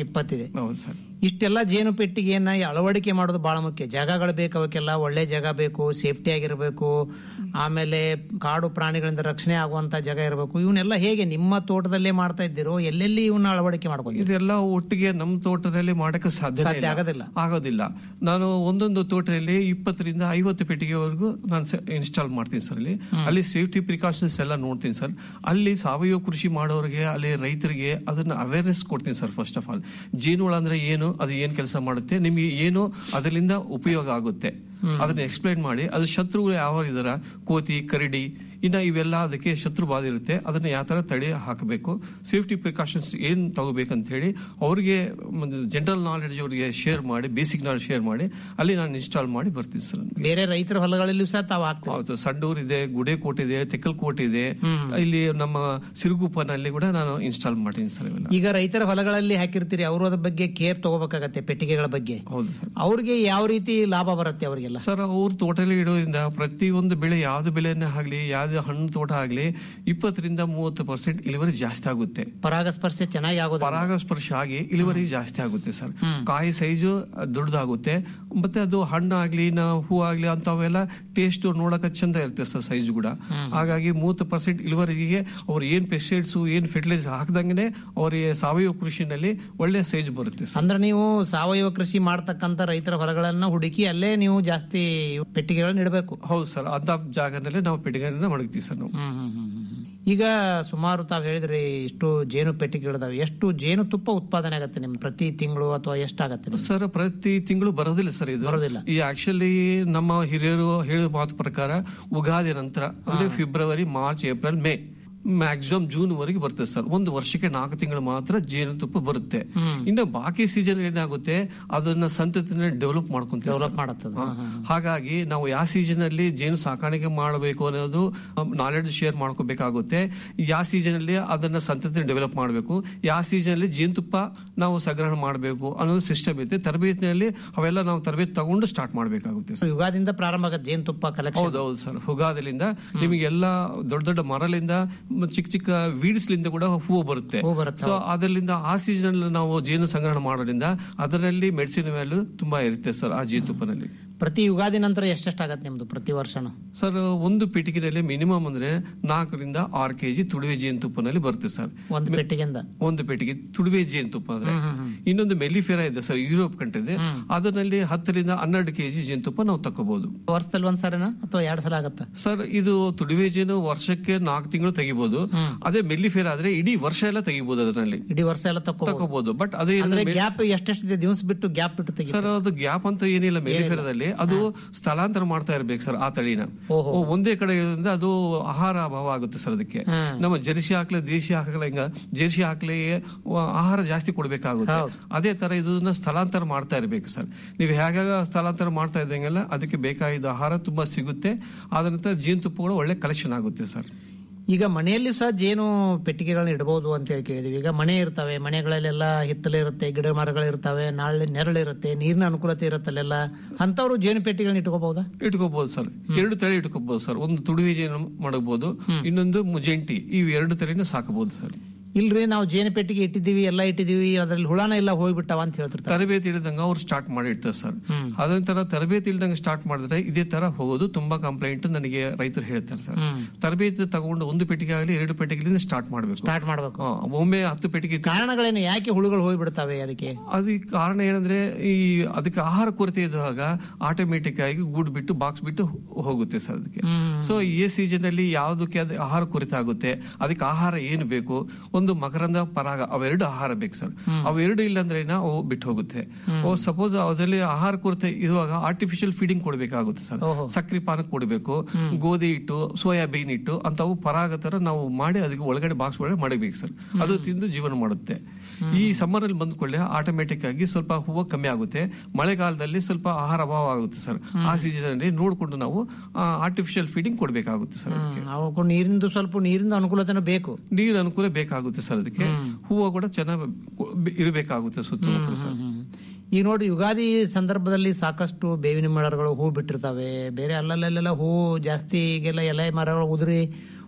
ಇಪ್ಪತ್ತಿದೆ ಹೌದು ಸರ್ ಇಷ್ಟೆಲ್ಲ ಜೇನು ಪೆಟ್ಟಿಗೆಯನ್ನ ಅಳವಡಿಕೆ ಮಾಡೋದು ಬಹಳ ಮುಖ್ಯ ಜಾಗಗಳು ಬೇಕು ಅವಕ್ಕೆಲ್ಲ ಒಳ್ಳೆ ಜಾಗ ಬೇಕು ಸೇಫ್ಟಿ ಆಗಿರಬೇಕು ಆಮೇಲೆ ಕಾಡು ಪ್ರಾಣಿಗಳಿಂದ ರಕ್ಷಣೆ ಆಗುವಂತ ಜಾಗ ಇರಬೇಕು ಇವನ್ನೆಲ್ಲ ಹೇಗೆ ನಿಮ್ಮ ತೋಟದಲ್ಲೇ ಮಾಡ್ತಾ ಇದ್ದೀರೋ ಎಲ್ಲೆಲ್ಲಿ ಇವನ್ನ ಅಳವಡಿಕೆ ಮಾಡ್ಕೊಂಡಿದ್ದೀರಿ ಇದೆಲ್ಲ ಒಟ್ಟಿಗೆ ನಮ್ಮ ತೋಟದಲ್ಲಿ ಮಾಡಕ್ಕೆ ಸಾಧ್ಯ ಸಾಧ್ಯ ಆಗೋದಿಲ್ಲ. ಆಗೋದಿಲ್ಲ ನಾನು ಒಂದೊಂದು ತೋಟದಲ್ಲಿ ಇಪ್ಪತ್ತರಿಂದ ಐವತ್ತು ಪೆಟ್ಟಿಗೆವರೆಗೂ ನಾನು ಇನ್ಸ್ಟಾಲ್ ಮಾಡ್ತೀನಿ ಸರ್ ಅಲ್ಲಿ ಅಲ್ಲಿ ಸೇಫ್ಟಿ ಪ್ರಿಕಾಷನ್ಸ್ ಎಲ್ಲ ನೋಡ್ತೀನಿ ಸರ್ ಅಲ್ಲಿ ಸಾವಯವ ಕೃಷಿ ಮಾಡೋರಿಗೆ ಅಲ್ಲಿ ರೈತರಿಗೆ ಅದನ್ನ ಅವೇರ್ನೆಸ್ ಕೊಡ್ತೀನಿ ಸರ್ ಫಸ್ಟ್ ಆಫ್ ಆಲ್ ಜೇನುಹುಳ ಅಂದ್ರೆ ಏನು ಅದು ಏನ್ ಕೆಲಸ ಮಾಡುತ್ತೆ ನಿಮ್ಗೆ ಏನು ಅದರಿಂದ ಉಪಯೋಗ ಆಗುತ್ತೆ ಅದನ್ನ ಎಕ್ಸ್ಪ್ಲೈನ್ ಮಾಡಿ ಅದು ಶತ್ರುಗಳು ಯಾವ ಇದಾರ ಕೋತಿ ಕರಡಿ ಇನ್ನ ಇವೆಲ್ಲ ಅದಕ್ಕೆ ಶತ್ರು ಬಾಧೆ ಇರುತ್ತೆ ಅದನ್ನ ಯಾವ ತರ ತಡೆ ಹಾಕಬೇಕು ಸೇಫ್ಟಿ ಪ್ರಿಕಾಷನ್ಸ್ ಏನ್ ತಗೋಬೇಕಂತ ಹೇಳಿ ಅವ್ರಿಗೆ ಜನರಲ್ ನಾಲೆಡ್ಜ್ ಅವರಿಗೆ ಶೇರ್ ಮಾಡಿ ಬೇಸಿಕ್ ನಾಲೆಡ್ಜ್ ಶೇರ್ ಮಾಡಿ ಅಲ್ಲಿ ನಾನು ಇನ್ಸ್ಟಾಲ್ ಮಾಡಿ ಬರ್ತೀನಿ ಸರ್ ಬೇರೆ ರೈತರ ಹೊಲಗಳಲ್ಲೂ ಸಹ ತಾವು ಹಾಕ್ತಾರೆ ಹೌದು ಸಂಡೂರ್ ಇದೆ ಗುಡೇಕೋಟ್ ಇದೆ ತೆಕ್ಕಲ್ಕೋಟ್ ಇದೆ ಇಲ್ಲಿ ನಮ್ಮ ಸಿರುಗುಪ್ಪನಲ್ಲಿ ಕೂಡ ನಾನು ಇನ್ಸ್ಟಾಲ್ ಮಾಡ್ತೀನಿ ಸರ್ ಇವೆಲ್ಲ ಈಗ ರೈತರ ಹೊಲಗಳಲ್ಲಿ ಹಾಕಿರ್ತೀರಿ ಅವರು ಅದ್ರ ಬಗ್ಗೆ ಕೇರ್ ತಗೋಬೇಕಾಗತ್ತೆ ಪೆಟ್ಟಿಗೆಗಳ ಬಗ್ಗೆ ಹೌದು ಸರ್ ಅವ್ರಿಗೆ ಯಾವ ರೀತಿ ಲಾಭ ಬರುತ್ತೆ ಅವರಿಗೆಲ್ಲ ಸರ್ ಅವ್ರ ತೋಟದಲ್ಲಿ ಇಡೋದ್ರಿಂದ ಪ್ರತಿಯೊಂದು ಬೆಳೆ ಯಾವ್ದು ಬೆಳೆಯನ್ನೇ ಆಗ್ಲಿ ಯಾವ್ದು ಹಣ್ಣು ತೋಟ ಆಗ್ಲಿ ಇಪ್ಪತ್ತರಿಂದ ಮೂವತ್ತು ಪರ್ಸೆಂಟ್ ಇಳುವರಿ ಜಾಸ್ತಿ ಆಗುತ್ತೆ ಪರಾಗಸ್ಪರ್ಶ ಚೆನ್ನಾಗಿ ಆಗೋದು ಪರಾಗಸ್ಪರ್ಶ ಆಗಿ ಇಳುವರಿ ಜಾಸ್ತಿ ಆಗುತ್ತೆ ಸರ್ ಕಾಯಿ ಸೈಜು ದೊಡ್ಡದಾಗುತ್ತೆ ಮತ್ತೆ ಅದು ಹಣ್ಣು ಆಗ್ಲಿ ನಾ ಹೂ ಆಗ್ಲಿ ಅಂತವೆಲ್ಲ ಟೇಸ್ಟ್ ನೋಡಕ ಚಂದ ಇರುತ್ತೆ ಸರ್ ಸೈಜ್ ಕೂಡ ಹಾಗಾಗಿ ಮೂವತ್ತು ಪರ್ಸೆಂಟ್ ಇಳುವರಿಗೆ ಅವ್ರು ಏನ್ ಪೆಸ್ಟಿಸೈಡ್ಸ್ ಏನ್ ಫರ್ಟಿಲೈಸರ್ ಹಾಕ್ದಂಗೆ ಅವರಿಗೆ ಸಾವಯವ ಕೃಷಿನಲ್ಲಿ ಒಳ್ಳೆ ಸೈಜ್ ಬರುತ್ತೆ ಸರ್ ಅಂದ್ರೆ ನೀವು ಸಾವಯವ ಕೃಷಿ ಮಾಡ್ತಕ್ಕಂತ ರೈತರ ಹೊಲಗಳನ್ನ ಹುಡುಕಿ ಅಲ್ಲೇ ನೀವು ಜಾಸ್ತಿ ಪೆಟ್ಟಿಗೆಗಳನ್ನ ಇಡಬೇಕು ಹೌದು ಸರ್ ಅಂತ ಜಾಗದಲ್ಲಿ ನಾವು ಪೆಟ್ಟಿಗೆಗಳನ್ನ ಮಡಗ್ತೀವಿ ಸರ್ ನಾವು ಈಗ ಸುಮಾರು ತಾವು ಹೇಳಿದ್ರಿ ಇಷ್ಟು ಜೇನು ಪೆಟ್ಟಿಗೆಗಳಿದಾವೆ ಎಷ್ಟು ಜೇನು ತುಪ್ಪ ಉತ್ಪಾದನೆ ಆಗತ್ತೆ ನಿಮ್ ಪ್ರತಿ ತಿಂಗಳು ಅಥವಾ ಎಷ್ಟಾಗತ್ತೆ ನಿಮ್ಗೆ? ಸರ್ ಪ್ರತಿ ತಿಂಗಳು ಬರೋದಿಲ್ಲ ಸರ್ ಇದು ಬರೋದಿಲ್ಲ. ಈ ಆಕ್ಚುಲಿ ನಮ್ಮ ಹಿರಿಯರು ಹೇಳೋ ಮಾತು ಪ್ರಕಾರ ಉಗಾದಿ ನಂತರ ಅಂದ್ರೆ February March April May maximum June ವರೆಗೆ ಬರ್ತದೆ ಸರ್ ಒಂದು ವರ್ಷಕ್ಕೆ ನಾಲ್ಕು ತಿಂಗಳು ಮಾತ್ರ ಜೇನುತುಪ್ಪ ಬರುತ್ತೆ ಇನ್ನು ಬಾಕಿ ಸೀಸನ್ ಏನಾಗುತ್ತೆ ಅದನ್ನ ಸಂತತಿನ ಡೆವಲಪ್ ಮಾಡ್ಕೊಂತೀವಿ ಡೆವಲಪ್ ಸರ್. ಮಾಡತ್ತದ ಹಾ. ಹಾಗಾಗಿ ನಾವು ಯಾವ ಸೀಸನ್ ಅಲ್ಲಿ ಜೇನು ಸಾಕಾಣಿಕೆ ಮಾಡಬೇಕು ಅನ್ನೋದು ನಾಲೆಡ್ಜ್ ಶೇರ್ ಮಾಡ್ಕೋಬೇಕಾಗುತ್ತೆ ಯಾವ ಸೀಸನ್ ಅಲ್ಲಿ ಅದನ್ನ ಸಂತತಿ ಡೆವಲಪ್ ಮಾಡಬೇಕು ಯಾವ ಸೀಸನ್ ಅಲ್ಲಿ ಜೇನುತುಪ್ಪ ನಾವು ಸಂಗ್ರಹಣ ಮಾಡಬೇಕು ಅನ್ನೋದು ಸಿಸ್ಟಮ್ ಐತೆ ತರಬೇತಿನಲ್ಲಿ ಅವೆಲ್ಲ ನಾವು ತರಬೇತಿ ತಗೊಂಡು ಸ್ಟಾರ್ಟ್ ಮಾಡಬೇಕಾಗುತ್ತೆ ಸರ್ ಯುಗಾದಿಂದ ಪ್ರಾರಂಭ ಆಗತ್ತೆ ಜೇನುತುಪ್ಪ ಕಲೆಕ್ಷನ್ ಹೌದು ಹೌದು ಸರ್ ಹುಗಾದಲಿಂದ ನಿಮಗೆಲ್ಲ ದೊಡ್ಡ ದೊಡ್ಡ ಮರಲಿಂದ ಮ- ಚಿಕ್ಕ ಚಿಕ್ಕ ವೀಡ್ಸ್ಲಿಂದ ಕೂಡ ಹೂವು ಬರುತ್ತೆ ಹೂವು ಬರುತ್ತೆ, ಸೊ ಅದರಿಂದ ಆ ಸೀಸನ್ ನಾವು ಜೇನು ಸಂಗ್ರಹಣ ಮಾಡೋದ್ರಿಂದ ಅದರಲ್ಲಿ ಮೆಡಿಸಿನ್ ವ್ಯಾಲ್ಯೂ ತುಂಬಾ ಇರುತ್ತೆ ಸರ್ ಆ ಜೇನುತುಪ್ಪನಲ್ಲಿ ಪ್ರತಿ ಯುಗಾದಿ ನಂತರ ಎಷ್ಟೆಷ್ಟಾಗತ್ತೆ ನಿಮ್ದು ಪ್ರತಿ ವರ್ಷನೂ ಸರ್ ಒಂದು ಪೆಟ್ಟಿಗೆನಲ್ಲಿ ಮಿನಿಮಮ್ ಅಂದ್ರೆ ನಾಲ್ಕರಿಂದ ಆರು ಕೆಜಿ ತುಡುವೆ ಜೇನುತುಪ್ಪನಲ್ಲಿ ಬರುತ್ತೆ ಸರ್ ಒಂದು ಪೆಟ್ಟಿಗೆಯಿಂದ ಒಂದು ಪೆಟ್ಟಿಗೆ ತುಡುವೆ ಜೇನುತುಪ್ಪ ಅಂದ್ರೆ ಇನ್ನೊಂದು ಮೆಲಿಫೆರಾ ಇದೆ ಸರ್ ಯುರೋಪ್ ಕಂಟ್ರಿ ಇದೆ ಅದರಲ್ಲಿ ಹತ್ತರಿಂದ ಹನ್ನೆರಡು ಕೆಜಿ ಜೇನುತುಪ್ಪ ನಾವು ತಗೋಬಹುದು ವರ್ಷದಲ್ಲಿ ಒಂದ್ ಸರಿನಾ ಅಥವಾ ಎರಡ್ ಸಲ ಆಗತ್ತಾ ಸರ್ ಇದು ತುಡುವೆ ಜೇನು ವರ್ಷಕ್ಕೆ ನಾಲ್ಕು ತಿಂಗಳು ತೆಗಿಬಹುದು ಅದೇ ಮೆಲ್ಲಿಫೇರ್ ಆದ್ರೆ ಇಡೀ ವರ್ಷ ಎಲ್ಲ ತೆಗಿಬಹುದು ಅದರಲ್ಲಿ ಇಡೀ ವರ್ಷ ಎಲ್ಲ ತಕೋ ತಗೋಬಹುದು ಬಟ್ ಅದೇ ಅಂದ್ರೆ ಗ್ಯಾಪ್ ಎಷ್ಟೆಷ್ಟಿದೆ ದಿವಸ ಬಿಟ್ಟು ಗ್ಯಾಪ್ ಬಿಟ್ಟು ತೆಗಿ ಸರ್ ಅದು ಗ್ಯಾಪ್ ಅಂತ ಏನಿಲ್ಲ ಮೆಲಿಫೇರದಲ್ಲಿ ಅದು ಸ್ಥಳಾಂತರ ಮಾಡ್ತಾ ಇರ್ಬೇಕು ಸರ್ ಆ ತಳಿನ ಓಹೋ. ಓ, ಒಂದೇ ಕಡೆ ಇರೋದ್ರಿಂದ ಅದು ಆಹಾರ ಅಭಾವ ಆಗುತ್ತೆ ಸರ್ ಅದಕ್ಕೆ ಹ್ಮ್. ನಮ್ಮ ಜರ್ಸಿ ಹಾಕ್ಲೆ ದೇಶಿ ಹಾಕಲ ಹಿಂಗ ಜರ್ಸಿ ಹಾಕ್ಲೆ ಆಹಾರ ಜಾಸ್ತಿ ಕೊಡ್ಬೇಕಾಗುತ್ತೆ ಹೌದು. ಅದೇ ತರ ಇದನ್ನ ಸ್ಥಳಾಂತರ ಮಾಡ್ತಾ ಇರ್ಬೇಕು ಸರ್ ನೀವು ಹೇಗಾಗ ಸ್ಥಳಾಂತರ ಮಾಡ್ತಾ ಇದ್ದಂಗೆಲ್ಲ ಅದಕ್ಕೆ ಬೇಕಾಗಿದ್ದ ಆಹಾರ ತುಂಬಾ ಸಿಗುತ್ತೆ ಆದ ನಂತರ ಜೇನುತುಪ್ಪಗಳು ಒಳ್ಳೆ ಕಲೆಕ್ಷನ್ ಆಗುತ್ತೆ ಸರ್ ಈಗ ಮನೆಯಲ್ಲಿ ಸಹ ಜೇನು ಪೆಟ್ಟಿಗೆಗಳನ್ನ ಇಡಬಹುದು ಅಂತ ಹೇಳಿ ಕೇಳಿದ್ವಿ ಈಗ ಮನೆ ಇರ್ತವೆ ಮನೆಗಳಲ್ಲೆಲ್ಲ ಹಿತ್ತಲೆ ಇರುತ್ತೆ ಗಿಡ ಮರಗಳು ಇರ್ತವೆ ನಾಳೆ ನೆರಳಿರುತ್ತೆ ನೀರಿನ ಅನುಕೂಲತೆ ಇರುತ್ತಲ್ಲೆಲ್ಲ ಅಂತವ್ರು ಜೇನು ಪೆಟ್ಟಿಗೆಗಳನ್ನ ಇಟ್ಕೋಬಹುದಾ ಇಟ್ಕೋಬಹುದು ಸರ್ ಎರಡು ತಳಿ ಇಟ್ಕೋಬಹುದು ಸರ್ ಒಂದು ತುಡುವೆ ಜೇನು ಮಾಡಬಹುದು ಇನ್ನೊಂದು ಮುಜೆಂಟಿ ಇವು ಎರಡು ತಳಿನ ಸಾಕಬಹುದು ಸರ್ ಇಲ್ರಿ ನಾವು ಜೇನು ಪೆಟ್ಟಿಗೆ ಇಟ್ಟಿದ್ದೀವಿ ಎಲ್ಲ ಇಟ್ಟಿದ್ದೀವಿ ಅದ್ರಲ್ಲಿ ಹುಳನ ಎಲ್ಲ ಹೋಗ್ಬಿಟ್ಟಾವ ಅಂತ ಹೇಳ್ತಿರ್ತಾರೆ ತರಬೇತಿ ಇಳಿದಂಗ ಅವ್ರು ಸ್ಟಾರ್ಟ್ ಮಾಡಿ ಇಡ್ತಾರೆ ಸರ್ ಅದೇ ತರ ತರಬೇತಿ ಇಲ್ದಂಗೆ ಸ್ಟಾರ್ಟ್ ಮಾಡಿದ್ರೆ ಇದೇ ತರ ಹೋಗೋದು ತುಂಬಾ ಕಂಪ್ಲೇಂಟ್ ನನಗೆ ರೈತರು ಹೇಳ್ತಾರೆ ಸರ್ ತರಬೇತಿ ತಗೊಂಡು ಒಂದು ಪೆಟ್ಟಿಗೆ ಆಗಲಿ ಎರಡು ಪೆಟ್ಟಿಗೆಲಿಂದ ಸ್ಟಾರ್ಟ್ ಮಾಡಬೇಕು ಸ್ಟಾರ್ಟ್ ಮಾಡ್ಬೇಕು ಒಮ್ಮೆ ಹತ್ತು ಪೆಟ್ಟಿಗೆ ಇಟ್ಟು- ಕಾರಣಗಳೇನು ಯಾಕೆ ಹುಳುಗಳು ಹೋಗ್ಬಿಡ್ತಾವೆ ಅದಕ್ಕೆ ಅದಕ್ಕೆ ಕಾರಣ ಏನಂದ್ರೆ ಈ ಅದಕ್ಕೆ ಆಹಾರ ಕೊರತೆ ಇದ್ದಾಗ ಆಟೋಮೆಟಿಕ್ ಆಗಿ ಗೂಡು ಬಿಟ್ಟು ಬಾಕ್ಸ್ ಬಿಟ್ಟು ಹೋ- ಹೋಗುತ್ತೆ ಸರ್ ಅದಕ್ಕೆ ಸೊ ಈ ಸೀಸನ್ ಅಲ್ಲಿ ಯಾವ್ದಕ್ಕೆ ಅದು ಆಹಾರ ಕೊರತೆ ಆಗುತ್ತೆ ಅದಕ್ಕೆ ಆಹಾರ ಏನು ಬೇಕು ಒಂದು ಮಕರಂದ ಪರಾಗ ಅವೆರಡು ಆಹಾರ ಬೇಕು ಸರ್ ಅವೆರಡು ಇಲ್ಲ ಅಂದ್ರೆ ಅವು ಬಿಟ್ಟು ಹೋಗುತ್ತೆ ಓ ಸಪೋಸ್ ಅದರಲ್ಲಿ ಆಹಾರ ಕೊರತೆ ಇರುವಾಗ ಆರ್ಟಿಫಿಷಿಯಲ್ ಫೀಡಿಂಗ್ ಕೊಡಬೇಕಾಗುತ್ತೆ ಸರ್ ಸಕ್ರಿ ಪಾನ ಕೊಡಬೇಕು ಗೋಧಿ ಹಿಟ್ಟು ಸೋಯಾಬೀನ್ ಹಿಟ್ಟು ಅಂತವು ಪರಾಗ ತರ ನಾವು ಮಾಡಿ ಅದಕ್ಕೆ ಒಳಗಡೆ ಬಾಕ್ಸ್ ಒಳಗಡೆ ಮಾಡಬೇಕು ಸರ್ ಅದು ತಿಂದು ಜೀವನ ಮಾಡುತ್ತೆ ಈ ಸಮ್ಮರ್ ಅಲ್ಲಿ ಬಂದ್ಕೊಳ್ಳೆ ಆಟೋಮೆಟಿಕ್ ಆಗಿ ಸ್ವಲ್ಪ ಹೂವು ಕಮ್ಮಿ ಆಗುತ್ತೆ ಮಳೆಗಾಲದಲ್ಲಿ ಸ್ವಲ್ಪ ಆಹಾರ ಅಭಾವ ಆಗುತ್ತೆ ಸರ್ ಆ ಸೀಸನ್ ಅಲ್ಲಿ ನೋಡ್ಕೊಂಡು ನಾವು ಆರ್ಟಿಫಿಷಿಯಲ್ ಫೀಡಿಂಗ್ ಕೊಡಬೇಕಾಗುತ್ತೆ ಸರ್ ಅದಕ್ಕೆ ಅವಕ್ಕೂ ನೀರಿಂದು ಸ್ವಲ್ಪ ನೀರಿಂದ ಅನುಕೂಲತೆನೂ ಬೇಕು ನೀರ್ ಅನುಕೂಲ ಬೇಕಾಗುತ್ತೆ ಸರ್ ಅದಕ್ಕೆ ಹೂವು ಕೂಡ ಚೆನ್ನಾಗಿ ಇರಬೇಕಾಗುತ್ತೆ ಸುತ್ತಮುತ್ತಲು ಸರ್ ಈಗ ನೋಡಿ ಯುಗಾದಿ ಸಂದರ್ಭದಲ್ಲಿ ಸಾಕಷ್ಟು ಬೇವಿನ ಮರಗಳು ಹೂ ಬಿಟ್ಟಿರ್ತವೆ ಬೇರೆ ಅಲ್ಲಲ್ಲೆಲ್ಲ ಹೂ ಜಾಸ್ತಿ ಈಗೆಲ್ಲ ಎಲೆ ಮರಗಳು ಉದುರಿ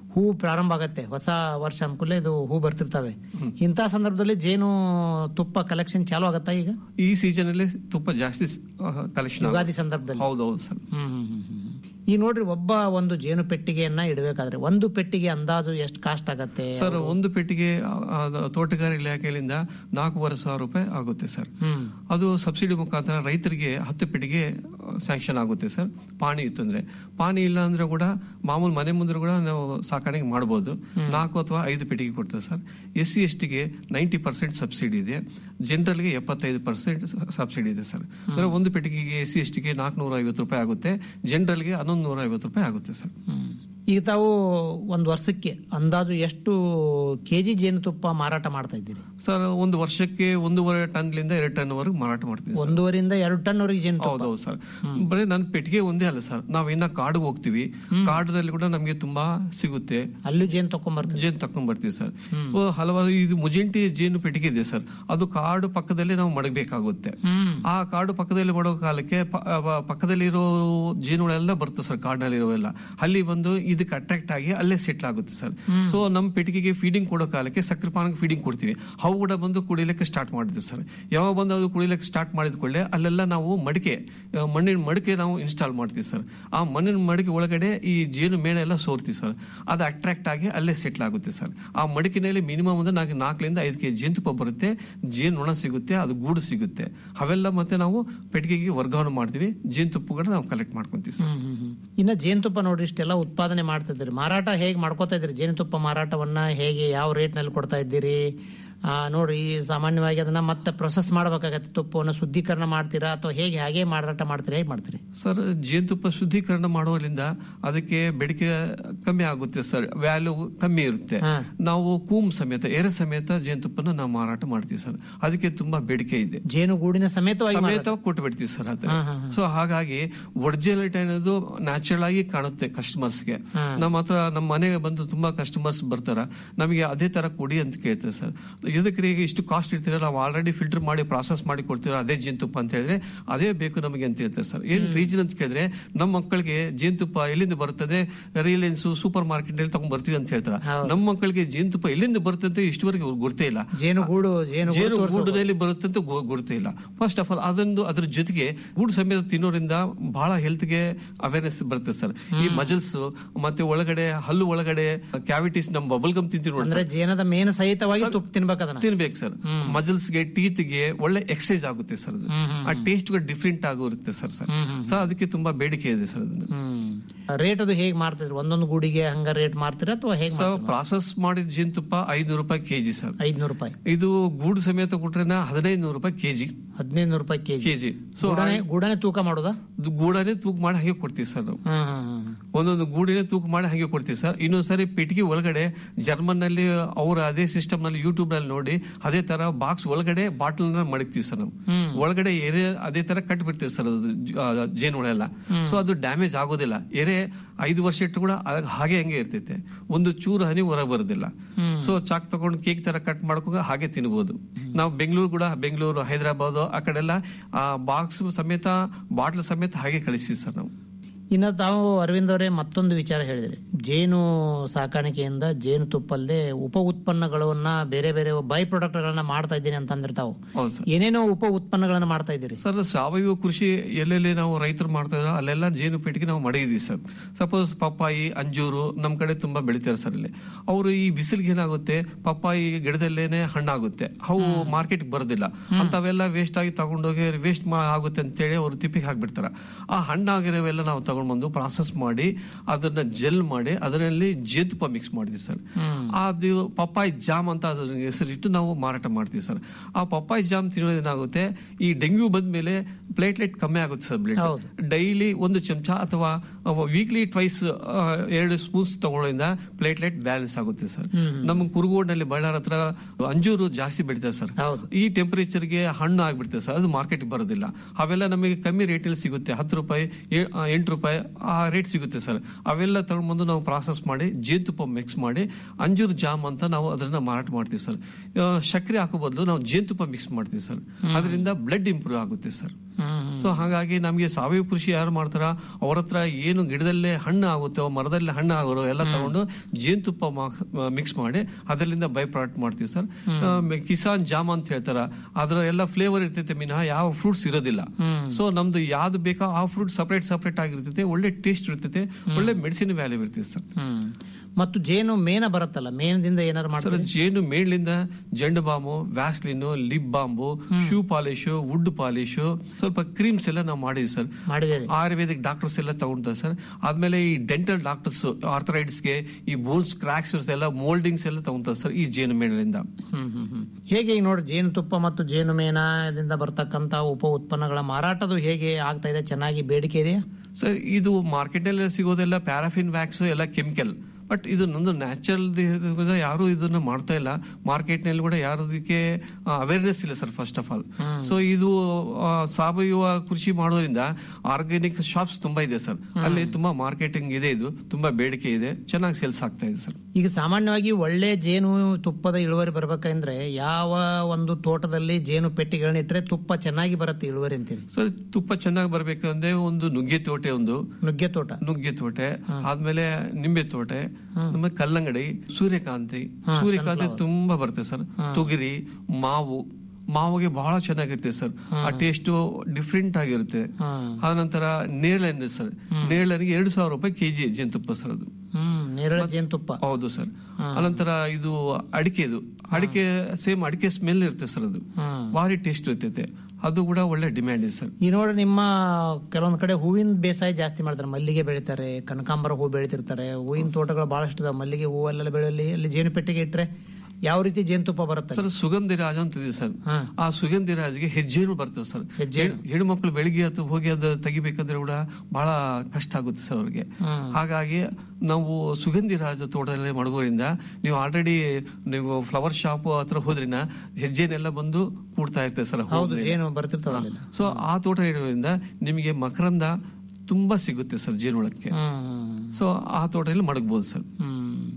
ಹೂ ಪ್ರಾರಂಭ ಆಗತ್ತೆ ಹೊಸ ವರ್ಷ ಅನ್ಕೂಲೆ ಇದು ಹೂ ಬರ್ತಿರ್ತವೆ ಇಂಥ ಸಂದರ್ಭದಲ್ಲಿ ಜೇನು ತುಪ್ಪ ಕಲೆಕ್ಷನ್ ಚಾಲು ಆಗತ್ತಾ ಈಗ ಈ ಸೀಸನ್ ಅಲ್ಲಿ ತುಪ್ಪ ಜಾಸ್ತಿ ಕಲೆಕ್ಷನ್ ಯುಗಾದಿ ಸಂದರ್ಭದಲ್ಲಿ ಹೌದೌದು ಸರ್ ಹ್ಮ್ ಹ್ಮ್ ಹ್ಮ್ ಹ್ಮ್. ಈ ನೋಡ್ರಿ ಒಬ್ಬ ಒಂದು ಜೇನು ಪೆಟ್ಟಿಗೆಯನ್ನ ಇಡಬೇಕಾದ್ರೆ ಒಂದು ಪೆಟ್ಟಿಗೆ ಅಂದಾಜು ಎಷ್ಟು ಕಾಸ್ಟ್ ಆಗತ್ತೆ ಸರ್ ಒಂದು ಪೆಟ್ಟಿಗೆ ಆ, ಆ, ತೋಟಗಾರಿಕೆ ಇಲಾಖೆಯಿಂದ ನಾಲ್ಕೂವರೆ ಸಾವಿರ ರೂಪಾಯಿ ಆಗುತ್ತೆ ಸರ್ ಹ್ಮ್ ಅದು ಸಬ್ಸಿಡಿ ಮುಖಾಂತರ ರೈತರಿಗೆ ಹತ್ತು ಪೆಟ್ಟಿಗೆ ಸ್ಯಾಂಕ್ಷನ್ ಆಗುತ್ತೆ ಸರ್ ಪಾನಿ ಇತ್ತು ಅಂದ್ರೆ ಪಾನಿ ಇಲ್ಲ ಅಂದ್ರೆ ಕೂಡ ಮಾಮೂಲು ಮನೆ ಮುಂದೆ ಕೂಡ ನಾವು ಸಾಕಾಣಿಕೆ ಮಾಡಬಹುದು ನಾಲ್ಕು ಅಥವಾ ಐದು ಪೆಟ್ಟಿಗೆ ಕೊಡ್ತೇವೆ ಸರ್ ಎಸ್ ಸಿ ಎಸ್ ಟಿಗೆ ನೈಂಟಿ ಪರ್ಸೆಂಟ್ ಸಬ್ಸಿಡಿ ಇದೆ ಜನರಲ್ಗೆ ಎಪ್ಪತ್ತೈದು ಪರ್ಸೆಂಟ್ ಸಬ್ಸಿಡಿ ಇದೆ ಸರ್ ಅಂದ್ರೆ ಒಂದು ಪೆಟ್ಟಿಗೆಗೆ ಎಸ್ ಸಿ ಎಸ್ ಟಿಗೆ ನಾಲ್ಕುನೂರ ಐವತ್ತು ರೂಪಾಯಿ ಆಗುತ್ತೆ ಜನರಲ್ಗೆ ಹನ್ನೊಂದು ನೂರ ಐವತ್ತು ರೂಪಾಯಿ ಆಗುತ್ತೆ ಸರ್ ಹ್ಮ್. ಈಗ ತಾವು ಒಂದು ವರ್ಷಕ್ಕೆ ಅಂದಾಜು ಎಷ್ಟು ಕೆಜಿ ಜೇನುತುಪ್ಪ ಮಾರಾಟ ಮಾಡ್ತಾ ಇದ್ದೀರಿ ಸರ್ ಒಂದು ವರ್ಷಕ್ಕೆ ಒಂದೂವರೆ ಟನ್ಲಿಂದ ಎರಡು ಟನ್ ವರೆಗೂ ಮಾರಾಟ ಮಾಡ್ತೀವಿ ಸರ್. ಒಂದೂವರೆಯಿಂದ ಎರಡು ಟನ್ ವರೆಗೆ ಜೇನುತುಪ್ಪ ಹೌದೌದು ಸರ್ ಬರೀ ನನ್ನ ಪೆಟ್ಟಿಗೆ ಒಂದೇ ಅಲ್ಲ ಸರ್ ನಾವ್ ಇನ್ನ ಕಾಡಿಗೆ ಹೋಗ್ತೀವಿ ಕಾಡಿನಲ್ಲಿ ಕೂಡ ನಮ್ಗೆ ತುಂಬಾ ಸಿಗುತ್ತೆ ಅಲ್ಲೂ ಜೇನು ತಕೊಂಡ್ಬರ್ತೀರಿ ಜೇನು ತಕೊಂಡ್ ಬರ್ತೀವಿ ಸರ್ ಓ, ಹಲವಾರು ಇದು ಮುಜೆಂಟಿ ಜೇನು ಪೆಟ್ಟಿಗೆ ಇದೆ ಸರ್ ಅದು ಕಾಡು ಪಕ್ಕದಲ್ಲಿ ನಾವು ಮಡಗಬೇಕಾಗುತ್ತೆ ಹ್ಮ್ ಆ ಕಾಡು ಪಕ್ಕದಲ್ಲಿ ಮಾಡೋ ಕಾಲಕ್ಕೆ ಪ- ಆ, ಪಕ್ಕದಲ್ಲಿರೋ ಜೇನುಗಳೆಲ್ಲ ಬರ್ತವೆ ಸರ್ ಕಾಡಿನಲ್ಲಿರೋವೆಲ್ಲ ಅಲ್ಲಿ ಬಂದು ಇದಕ್ಕೆ ಅಟ್ರಾಕ್ಟ್ ಆಗಿ ಅಲ್ಲೇ ಸೆಟ್ಲ್ ಆಗುತ್ತೆ ಸರ್ ಸೊ ನಮ್ಮ ಪೆಟ್ಟಿಗೆಗೆ ಫೀಡಿಂಗ್ ಕೊಡೋ ಕಾಲಕ್ಕೆ ಸಕ್ಕರೆ ಪಾನಕ್ಕೆ ಫೀಡಿಂಗ್ ಕೊಡ್ತೀವಿ ಅವು ಕೂಡ ಬಂದು ಕುಡಿಲಿಕ್ಕೆ ಸ್ಟಾರ್ಟ್ ಮಾಡಿದ್ವಿ ಸರ್ ಯಾವಾಗ ಬಂದು ಅದು ಕುಡಿಲಿಕ್ಕೆ ಸ್ಟಾರ್ಟ್ ಮಾಡಿದ ಕೂಡಲೇ ಅಲ್ಲೆಲ್ಲ ನಾವು ಮಡಿಕೆ ಆ, ಮಣ್ಣಿನ ಮಡಿಕೆ ನಾವು ಇನ್ಸ್ಟಾಲ್ ಮಾಡ್ತೀವಿ ಸರ್ ಆ ಮಣ್ಣಿನ ಮಡಿಕೆ ಒಳಗಡೆ ಈ ಜೇನು ಮೇಣ ಎಲ್ಲ ಸೋರ್ತೀವಿ ಸರ್ ಅದು ಅಟ್ರಾಕ್ಟ್ ಆಗಿ ಅಲ್ಲೇ ಸೆಟ್ಲ್ ಆಗುತ್ತೆ ಸರ್ ಆ ಮಡಿಕೆನಲ್ಲಿ ಮಿನಿಮಮ್ ಒಂದು ನಾಲ್ಕು ನಾಲ್ಕರಿಂದ ಐದು ಕೆಜಿ ಜೇನುತುಪ್ಪ ಬರುತ್ತೆ ಜೇನು ನೊಣ ಸಿಗುತ್ತೆ ಅದು ಗೂಡು ಸಿಗುತ್ತೆ ಅವೆಲ್ಲ ಮತ್ತೆ ನಾವು ಪೆಟ್ಟಿಗೆಗೆ ವರ್ಗಾವಣೆ ಮಾಡ್ತೀವಿ ಜೇನುತುಪ್ಪಗಳನ್ನ ನಾವು ಕಲೆಕ್ಟ್ ಮಾಡ್ಕೊಂತೀವಿ ಸರ್ ಹ್ಮ್, ಹ್ಮ್, ಹ್ಮ್. ಇನ್ನ ಜೇನುತುಪ್ಪ ನೋಡ್ರಿ ಇಷ್ಟೆಲ್ಲ ಉತ್ಪಾದನೆ ಮಾಡ್ತಾ ಇದ್ದೀರಿ ಮಾರಾಟ ಹೇಗೆ ಮಾಡ್ಕೋತಾ ಇದ್ದೀರಿ ಜೇನುತುಪ್ಪ ಮಾರಾಟವನ್ನ ಹೇಗೆ ಯಾವ ರೇಟ್ ನಲ್ಲಿ ಕೊಡ್ತಾ ಇದ್ದೀರಿ ಆ, ನೋಡ್ರಿ ಸಾಮಾನ್ಯವಾಗಿ ಅದನ್ನ ಮತ್ತೆ ಪ್ರೊಸೆಸ್ ಮಾಡ್ಬೇಕಾಗತ್ತೆ ತುಪ್ಪವನ್ನು ಶುದ್ಧೀಕರಣ ಮಾಡ್ತೀರಾ ಅಥವಾ ಹೇಗೆ ಹಾಗೆ ಮಾರಾಟ ಮಾಡ್ತೀರಾ ಹೇಗೆ ಮಾಡ್ತೀರಿ ಸರ್ ಜೇನುತುಪ್ಪ ಶುದ್ಧೀಕರಣ ಮಾಡೋದ್ರಿಂದ ಅದಕ್ಕೆ ಬೇಡಿಕೆ ಕಮ್ಮಿ ಆಗುತ್ತೆ ಸರ್ ವ್ಯಾಲ್ಯೂ ಕಮ್ಮಿ ಇರುತ್ತೆ ಹಾ. ನಾವು ಕೂಮ್ ಸಮೇತ ಎರೆ ಸಮೇತ ಜೇನುತುಪ್ಪನ ನಾವು ಮಾರಾಟ ಮಾಡ್ತೀವಿ ಸರ್ ಅದಕ್ಕೆ ತುಂಬಾ ಬೇಡಿಕೆ ಇದೆ ಜೇನುಗೂಡಿನ ಸಮೇತವಾಗಿ ಮಾರಾಟ- ಸಮೇತ ಕೊಟ್ಟು ಬಿಡ್ತೀವಿ ಸರ್ ಅದ್ರ ಹಾ, ಹಾ, ಹಾ. ಸೊ ಹಾಗಾಗಿ ಒರಿಜಿನಲಿಟಿ ಅನ್ನೋದು ನ್ಯಾಚುರಲ್ ಆಗಿ ಕಾಣುತ್ತೆ ಕಸ್ಟಮರ್ಸ್ಗೆ ಹಾ. ನಮ್ಮ ಹತ್ರ ನಮ್ಮ ಮನೆಗೆ ಬಂದು ತುಂಬಾ ಕಸ್ಟಮರ್ಸ್ ಬರ್ತಾರ ನಮಗೆ ಅದೇ ತರ ಕೊಡಿ ಅಂತ ಕೇಳ್ತಾರೆ ಸರ್ ಇದಕ್ಕೆ ಈಗ ಇಷ್ಟು ಕಾಸ್ಟ್ ಇರ್ತೀರ ನಾವು ಆಲ್ರೆಡಿ ಫಿಲ್ಟರ್ ಮಾಡಿ ಪ್ರಾಸೆಸ್ ಮಾಡಿ ಕೊಡ್ತೀರ ಅದೇ ಜೇನುತುಪ್ಪ ಅಂತ ಹೇಳಿದ್ರೆ ಅದೇ ಬೇಕು ನಮಗೆ ಅಂತ ಹೇಳ್ತಾರೆ ಸರ್ ಏನ್ ರೀಸನ್ ಅಂತ ಕೇಳಿದ್ರೆ ನಮ್ಮ ಮಕ್ಕಳಿಗೆ ಜೇನುತುಪ್ಪ ಎಲ್ಲಿಂದ ಬರ್ತದೆ ರಿಲಯನ್ಸ್ ಸೂಪರ್ ಮಾರ್ಕೆಟ್ ಅಲ್ಲಿ ತಗೊಂಡ್ ಬರ್ತೀವಿ ಅಂತ ಹೇಳ್ತಾರೆ ಹೌದು. ನಮ್ಮ ಮಕ್ಕಳಿಗೆ ಜೇನುತುಪ್ಪ ಎಲ್ಲಿಂದ ಬರುತ್ತೆ ಅಂತ ಇಷ್ಟವರೆಗೆ ಅವ್ರಿಗೆ ಗೊತ್ತೇ ಇಲ್ಲ ಜೇನುಗೂಡು ಜೇನುಗೂಡು ಜೇನು ತೋರ್ಸೋದು. ಗೂಡಿನಲ್ಲಿ ಬರುತ್ತೆ ಅಂತ ಗೊ- ಗೊತ್ತೇ ಇಲ್ಲ ಫಸ್ಟ್ ಆಫ್ ಆಲ್ ಅದೊಂದು ಅದ್ರ ಜೊತೆಗೆ ಗೂಡು ಸಮೇತ ತಿನ್ನೋದ್ರಿಂದ ಬಹಳ ಹೆಲ್ತ್ಗೆ ಅವೇರ್ನೆಸ್ ಬರುತ್ತೆ ಸರ್ ಈ ಮಜಲ್ಸ್ ಮತ್ತೆ ಒಳಗಡೆ ಹಲ್ಲು ಒಳಗಡೆ ಕ್ಯಾವಿಟೀಸ್ ನಮ್ಮ ಬಬಲ್ ಗಮ್ ತಿಂತೀವಿ ನೋಡಿ ಅಂದ್ರೆ ಜೇನದ ಮೇನ ಸಹಿತವಾಗಿ ತುಪ್ಪ ತಿನ್ಬೇಕು ಅದನ್ನ ತಿನ್ಬೇಕು ಸರ್ ಮಜಲ್ಸ್ ಗೆ ಟೀತ್ ಗೆ ಒಳ್ಳೆ ಎಕ್ಸಸೈಸ್ ಆಗುತ್ತೆ ಸರ್ ಅದು ಆ ಟೇಸ್ಟ್ ಡಿಫ್ರೆಂಟ್ ಆಗಿರುತ್ತೆ ಸರ್ ಸರ್ ಸರ್ ಅದಕ್ಕೆ ತುಂಬಾ ಬೇಡಿಕೆ ಇದೆ ಸರ್ ಅದನ್ನ ಹ್ಮ್ ರೇಟ್ ಅದು ಹೇಗೆ ಮಾರ್ತಿದ್ರು ಒಂದೊಂದು ಗೂಡಿಗೆ ಹಂಗ ರೇಟ್ ಮಾರ್ತೀರಾ ಅಥವಾ ಹೇಗೆ ಸರ್ ಪ್ರಾಸೆಸ್ ಮಾಡಿದ ಜೇನುತುಪ್ಪ ಐನೂರು ರೂಪಾಯಿ ಕೆಜಿ ಸರ್ ಐದ್ನೂರು ರೂಪಾಯಿ ಇದು ಗೂಡು ಸಮೇತ ಕೊಟ್ರೆ ಹದಿನೈದು ನೂರು ರೂಪಾಯಿ ಕೆಜಿ ಹದಿನೈದು ನೂರು ರೂಪಾಯಿ ಕೆಜಿ ಕೆಜಿ ಸೊ ಗೂಡನೆ ಗೂಡನೆ ತೂಕ ಮಾಡೋದಾ ಗೂಡನೇ ತೂಕ ಮಾಡಿ ಹಾಗೆ ಕೊಡ್ತೀವಿ ಸರ್ ನಾವು ಹ್ಮ್ ಹ್ಮ್ ಹ್ಮ್ ಒಂದೊಂದು ಗೂಡಿನ ತೂಕ ಮಾಡಿ ಹಾಗೆ ಕೊಡ್ತೀವಿ ಸರ್ ಇನ್ನೊಂದು ಸರಿ ಪೆಟ್ಟಿಗೆ ಒಳಗಡೆ ಜರ್ಮನ್ ನಲ್ಲಿ ಅವರ ಅದೇ ಸಿಸ್ಟಮ್ ನಲ್ಲಿ ಯೂಟ್ಯೂಬ್ ನಲ್ಲಿ ನೋಡಿ ಅದೇ ತರ ಬಾಕ್ಸ್ ಒಳಗಡೆ ಬಾಟಲ್ ನ ಮಡಗ್ತೀವಿ ಸರ್ ನಾವು ಒಳಗಡೆ ಎರೆ ಅದೇ ತರ ಕಟ್ಬಿಡ್ತೀವಿ ಸರ್ ಅದು ಜ- ಆ, ಜೇನುಗಳೆಲ್ಲ ಸೊ ಅದು ಡ್ಯಾಮೇಜ್ ಆಗೋದಿಲ್ಲ ಎರೆ ಐದು ವರ್ಷ ಇಟ್ಟು ಕೂಡ ಅದ್ ಹಾಗೆ ಹಂಗೆ ಇರ್ತೈತೆ ಒಂದು ಚೂರು ಹನಿ ಹೊರಗೆ ಬರೋದಿಲ್ಲ ಸೊ ಚಾಕ್ ತಗೊಂಡು ಕೇಕ್ ತರ ಕಟ್ ಮಾಡ್ಕೋ ಹಾಗೆ ತಿನ್ಬೋದು ನಾವು ಬೆಂಗಳೂರು ಕೂಡ ಬೆಂಗಳೂರು ಹೈದರಾಬಾದ್ ಆ ಕಡೆ ಎಲ್ಲ ಬಾಕ್ಸ್ ಸಮೇತ ಬಾಟ್ಲ್ ಸಮೇತ ಹಾಗೆ ಕಳಿಸ್ತೀವಿ ಸರ್ ನಾವು ಇನ್ನ ತಾವು ಅರವಿಂದ್ ಅವರೇ ಮತ್ತೊಂದು ವಿಚಾರ ಹೇಳಿದ್ರಿ ಜೇನು ಸಾಕಾಣಿಕೆಯಿಂದ ಜೇನು ತುಪ್ಪಲ್ಲದೆ ಉಪ ಉತ್ಪನ್ನಗಳನ್ನ ಬೇರೆ ಬೇರೆ ಬೈ ಪ್ರಾಡಕ್ಟ್ ಗಳನ್ನ ಮಾಡ್ತಾ ಇದ್ದೀನಿ ಅಂತಂದ್ರೆ ತಾವು ಹೌದು ಸರ್ ಏನೇನೋ ಉಪ ಉತ್ಪನ್ನಗಳನ್ನ ಮಾಡ್ತಾ ಇದ್ದೀರಿ ಸರ್ ಸಾವಯವ ಕೃಷಿ ಎಲ್ಲೆಲ್ಲಿ ನಾವು ರೈತರು ಮಾಡ್ತಾ ಇದಾರೆ ಅಲ್ಲೆಲ್ಲ ಜೇನು ಪೆಟ್ಟಿಗೆ ನಾವು ಮಡಗಿದ್ವಿ ಸರ್ ಸಪೋಸ್ ಪಪ್ಪಾಯಿ ಅಂಜೂರು ನಮ್ ಕಡೆ ತುಂಬಾ ಬೆಳಿತಾರೆ ಸರ್ ಇಲ್ಲಿ ಅವರು ಈ ಬಿಸಿಲಿಗೆ ಏನಾಗುತ್ತೆ ಪಪ್ಪಾಯಿ ಗಿಡದಲ್ಲೇನೆ ಹಣ್ಣಾಗುತ್ತೆ ಅವು ಮಾರ್ಕೆಟ್ ಬರೋದಿಲ್ಲ ಅಂತವೆಲ್ಲ ವೇಸ್ಟ್ ಆಗಿ ತಗೊಂಡೋಗಿ ವೇಸ್ಟ್ ಆಗುತ್ತೆ ಅಂತೇಳಿ ಅವ್ರು ತಿಪ್ಪಿಗೆ ಹಾಕ್ಬಿಡ್ತಾರ ಆ ಹಣ್ಣಾಗಿರೋವೆಲ್ಲ ನಾವು ತಗೊಂಡ್ ಬಂದು ಪ್ರಾಸೆಸ್ ಮಾಡಿ ಅದನ್ನ ಜೆಲ್ ಮಾಡಿ ಅದರಲ್ಲಿ ಜೇನುತುಪ್ಪ ಮಿಕ್ಸ್ ಮಾಡಿದ್ವಿ ಸರ್ ಅದು ಪಪ್ಪಾಯಿ ಜಾಮ್ ಅಂತ ಅದ್ರ ಹೆಸರಿಟ್ಟು ನಾವು ಮಾರಾಟ ಮಾಡ್ತೀವಿ ಸರ್ ಆ ಪಪ್ಪಾಯಿ ಜಾಮ್ ತಿನ್ನೋದು ಏನಾಗುತ್ತೆ ಈ ಡೆಂಗ್ಯೂ ಬಂದ್ಮೇಲೆ ಪ್ಲೇಟ್ಲೆಟ್ ಕಮ್ಮಿ ಆಗುತ್ತೆ ಸರ್ ಬ್ಲಡ್ ಹೌದು. ಡೈಲಿ ಒಂದು ಚಮಚ ಅಥವಾ ವೀಕ್ಲಿ ಟ್ವೈಸ್ ಎರಡು ಸ್ಪೂನ್ಸ್ ತಗೊಳ್ಳೋದ್ರಿಂದ ಪ್ಲೇಟ್ಲೆಟ್ ಬ್ಯಾಲೆನ್ಸ್ ಆಗುತ್ತೆ ಸರ್ ನಮ್ಮ ಕುರುಗೋಡ್ನಲ್ಲಿ ಬಳ್ಳಾರ ಹತ್ರ ಅಂಜೂರು ಜಾಸ್ತಿ ಬೆಳಿತಾರೆ ಸರ್ ಹೌದು. ಈ ಟೆಂಪರೇಚರ್ಗೆ ಹಣ್ಣು ಆಗ್ಬಿಡ್ತದೆ ಸರ್ ಅದು ಮಾರ್ಕೆಟ್ ಬರೋದಿಲ್ಲ ಅವೆಲ್ಲ ನಮಗೆ ಕಮ್ಮಿ ರೇಟಲ್ಲಿ ಸಿಗುತ್ತೆ ಹತ್ತು ರೂಪಾಯಿ ಏ- ಆ, ಎಂಟು ರೂಪಾಯಿ ಆ ರೇಟ್ ಸಿಗುತ್ತೆ ಸರ್ ಅವೆಲ್ಲ ತಗೊಂಡ್ಬಂದು ನಾವು ಪ್ರಾಸೆಸ್ ಮಾಡಿ ಜೇನುತುಪ್ಪ ಮಿಕ್ಸ್ ಮಾಡಿ ಅಂಜೂರು ಜಾಮ್ ಅಂತ ನಾವು ಅದನ್ನ ಮಾರಾಟ ಮಾಡ್ತೀವಿ ಸರ್ ಆ, ಸಕ್ಕರೆ ಹಾಕೋ ಬದಲು ನಾವು ಜೇನುತುಪ್ಪ ಮಿಕ್ಸ್ ಮಾಡ್ತೀವಿ ಸರ್ ಅದರಿಂದ ಬ್ಲಡ್ ಇಂಪ್ರೂವ್ ಆಗುತ್ತೆ ಸರ್ ಹ್ಮ್ ಸೊ ಹಾಗಾಗಿ ನಮಗೆ ಸಾವಯವ ಕೃಷಿ ಯಾರು ಮಾಡ್ತಾರ ಅವ್ರ ಹತ್ರ ಏನು ಗಿಡದಲ್ಲೇ ಹಣ್ಣು ಆಗುತ್ತೋ ಮರದಲ್ಲೇ ಹಣ್ಣು ಆಗೋರು ಎಲ್ಲ ತಗೊಂಡು ಜೇನುತುಪ್ಪ ಮಿಕ್ಸ್ ಮಾಡಿ ಅದರಿಂದ ಬೈ ಪ್ರಾಡಕ್ಟ್ ಮಾಡ್ತೀವಿ ಸರ್ ಕಿಸಾನ್ ಜಾಮ್ ಅಂತ ಹೇಳ್ತಾರ ಅದ್ರ ಎಲ್ಲ ಫ್ಲೇವರ್ ಇರ್ತೈತೆ ಮಿನಹ ಯಾವ ಫ್ರೂಟ್ಸ್ ಇರೋದಿಲ್ಲ ಸೊ ನಮ್ದು ಯಾವ್ದು ಬೇಕೋ ಆ ಫ್ರೂಟ್ ಸಪರೇಟ್ ಸಪರೇಟ್ ಆಗಿರ್ತೈತೆ ಒಳ್ಳೆ ಟೇಸ್ಟ್ ಇರ್ತೈತೆ ಒಳ್ಳೆ ಮೆಡಿಸಿನ್ ವ್ಯಾಲ್ಯೂ ಇರ್ತೈತೆ ಸರ್ ಹ್ಮ್ ಮತ್ತು ಜೇನು ಮೇನ ಬರುತ್ತಲ್ಲ ಮೇನದಿಂದ ಏನಾರು ಸರ್ ಮಾಡ್ತಾರೆ ಜೇನು ಮೇಣ್ಲಿಂದ ಜಂಡು bomb Vaseline lip bomb shoe polish wood polish ಸ್ವಲ್ಪ ಕ್ರೀಮ್ಸ್ ಎಲ್ಲ ನಾವು ಮಾಡಿದ್ವಿ ಸರ್ ಮಾಡಿದ್ದೀರಿ ಆಯುರ್ವೇದಿಕ್ ಡಾಕ್ಟರ್ಸ್ ಎಲ್ಲ ತಗೊಂತಾರೆ ಸರ್ ಆದ್ಮೇಲೆ ಈ ಡೆಂಟಲ್ ಡಾಕ್ಟರ್ಸ್ ಆರ್ಥರೈಡ್ಸ್ಗೆ ಈ ಬೋನ್ಸ್ ಕ್ರಾಕ್ಸ್ ಎಲ್ಲ ಮೋಲ್ಡಿಂಗ್ಸ್ ಎಲ್ಲ ತಗೊಂತಾರೆ ಸರ್ ಈ ಜೇನು ಮೇಣದಿಂದ ಹ್ಮ್ ಹ್ಮ್ ಹ್ಮ್. ಹೇಗೆ ಈಗ ನೋಡಿ ಜೇನುತುಪ್ಪ ಮತ್ತು ಜೇನು ಮೇನದಿಂದ ಬರ್ತಕ್ಕಂತ ಉಪ ಉತ್ಪನ್ನಗಳ ಮಾರಾಟದು ಹೇಗೆ ಆಗ್ತಾ ಇದೆ ಚೆನ್ನಾಗಿ ಬೇಡಿಕೆ ಇದೆಯಾ ಸರ್ ಇದು ಮಾರ್ಕೆಟ್ ಅಲ್ಲಿ ಸಿಗೋದೆಲ್ಲ ಪ್ಯಾರಾಫಿನ್ ವ್ಯಾಕ್ಸ್ ಎಲ್ಲ ಕೆಮಿಕಲ್ ಬಟ್ ಇದು ನಂದು ನ್ಯಾಚುರಲ್ ಯಾರು ಇದನ್ನ ಮಾಡ್ತಾ ಇಲ್ಲ ಮಾರ್ಕೆಟ್ ನಲ್ಲಿ ಕೂಡ ಯಾರು ಇದಕ್ಕೆ ಅವೇರ್ನೆಸ್ ಇಲ್ಲ sir first of all so ಇದು ಆ, ಸಾವಯವ ಕೃಷಿ ಮಾಡೋದ್ರಿಂದ ಆರ್ಗ್ಯಾನಿಕ್ ಶಾಪ್ಸ್ ತುಂಬಾ ಇದೆ ಸರ್ ಅಲ್ಲಿ ತುಂಬಾ ಮಾರ್ಕೆಟಿಂಗ್ ಇದೆ ಇದು ತುಂಬಾ ಬೇಡಿಕೆ ಇದೆ ಚೆನ್ನಾಗಿ ಸೇಲ್ಸ್ ಆಗ್ತಾ ಇದೆ ಸರ್ ಈಗ ಸಾಮಾನ್ಯವಾಗಿ ಒಳ್ಳೆ ಜೇನು ತುಪ್ಪದ ಇಳುವರಿ ಬರ್ಬೇಕಂದ್ರೆ ಯಾವ ಒಂದು ತೋಟದಲ್ಲಿ ಜೇನು ಪೆಟ್ಟಿಗಳನ್ನ ಇಟ್ರೆ ತುಪ್ಪ ಚೆನ್ನಾಗಿ ಬರುತ್ತೆ ಇಳುವರಿ ಅಂತೀರಿ ಸರ್ ತುಪ್ಪ ಚೆನ್ನಾಗಿ ಬರ್ಬೇಕಂದ್ರೆ ಒಂದು ನುಗ್ಗೆ ತೋಟೆ ಒಂದು ನುಗ್ಗೆ ತೋಟ ನುಗ್ಗೆ ತೋಟೆ ಆದ್ಮೇಲೆ ನಿಂಬೆ ತೋಟೆ ಆಮೇಲೆ ಕಲ್ಲಂಗಡಿ ಸೂರ್ಯಕಾಂತಿ ಸೂರ್ಯಕಾಂತಿ ತುಂಬಾ ಬರುತ್ತೆ ಸರ್ ತುಗಿರಿ ಮಾವು ಮಾವಿಗೆ ಬಹಳ ಚೆನ್ನಾಗಿರುತ್ತೆ ಸರ್ ಆ ಟೇಸ್ಟ್ ಡಿಫ್ರೆಂಟ್ ಆಗಿರುತ್ತೆ ಆ ನಂತರ ನೇರಳೆಣ್ಣೆ ಸರ್ ನೇರಳೆಣ್ಣೆಗೆ ಎರಡು ಸಾವಿರ ರೂಪಾಯಿ ಕೆಜಿ ಜೇನುತುಪ್ಪ ಸರ್ ಅದು ಹ್ಮ್ ನೇರಳೆ ಜೇನುತುಪ್ಪ ಹೌದು ಸರ್ ಅನಂತರ ಇದು ಅಡಿಕೆದು ಅಡಿಕೆ ಸೇಮ್ ಅಡಿಕೆ ಸ್ಮೆಲ್ ಇರುತ್ತೆ ಸರ್ ಅದು ಭಾರಿ ಟೇಸ್ಟ್ ಇರ್ತೈತೆ ಅದು ಕೂಡ ಒಳ್ಳೆ ಡಿಮ್ಯಾಂಡ್ ಇದೆ ಸರ್ ಈ ನೋಡಿ ನಿಮ್ಮ ಕೆಲವೊಂದ್ ಕಡೆ ಹೂವಿನ ಬೇಸಾಯ ಜಾಸ್ತಿ ಮಾಡ್ತಾರೆ ಮಲ್ಲಿಗೆ ಬೆಳಿತಾರೆ ಕನಕಾಂಬರ ಹೂ ಬೆಳಿತಿರ್ತಾರೆ ಹೂವಿನ ತೋಟಗಳು ಬಹಳಷ್ಟು ಇದಾವೆ ಮಲ್ಲಿಗೆ ಹೂವಲ್ಲೆಲ್ಲ ಬೆಳೆಯಲ್ಲಿ ಅಲ್ಲಿ ಜೇನು ಪೆಟ್ಟಿಗೆ ಇಟ್ರೆ ಯಾವ ರೀತಿ ಜೇನುತುಪ್ಪ ಬರುತ್ತೆ ಸರ್ ಸುಗಂಧಿ ರಾಜ ಅಂತ ಇದೆ ಸರ್ ಆ ಸುಗಂಧಿ ರಾಜ್ಗೆ ಹೆಜ್ಜೆನು ಬರ್ತವೆ ಸರ್ ಹೆಣ್ಣು ಮಕ್ಕಳು ಬೆಳಿಗ್ಗೆ ಅಥವಾ ಹೋಗಿ ಅದು ತೆಗಿಬೇಕಂದ್ರೆ ಕೂಡ ಬಹಳ ಕಷ್ಟ ಆಗುತ್ತೆ ಸರ್ ಅವ್ರಿಗೆ ಹಾಗಾಗಿ ನಾವು ಸುಗಂಧಿ ರಾಜ ತೋಟದಲ್ಲಿ ಮಡಗೋದ್ರಿಂದ ನೀವು ಆಲ್ರೆಡಿ ನೀವು ಫ್ಲವರ್ ಶಾಪ್ ಹತ್ರ ಹೋದ್ರಿನ ಹೆಜ್ಜೆನೆಲ್ಲ ಬಂದು ಕೂಡ್ತಾ ಇರ್ತೇವೆ ಸರ್ ಹೌದು ಜೇನು ಬರ್ತಿರ್ತಾವಲ್ಲ ಸೊ ಆ ತೋಟ ಇಡೋದ್ರಿಂದ ನಿಮಗೆ ಮಕರಂದ ತುಂಬಾ ಸಿಗುತ್ತೆ ಸರ್ ಜೇನುಳಕ್ಕೆ ಸೊ ಆ ತೋಟದಲ್ಲಿ ಮಡಗ್ಬೋದು ಸರ್ ಹ್ಮ್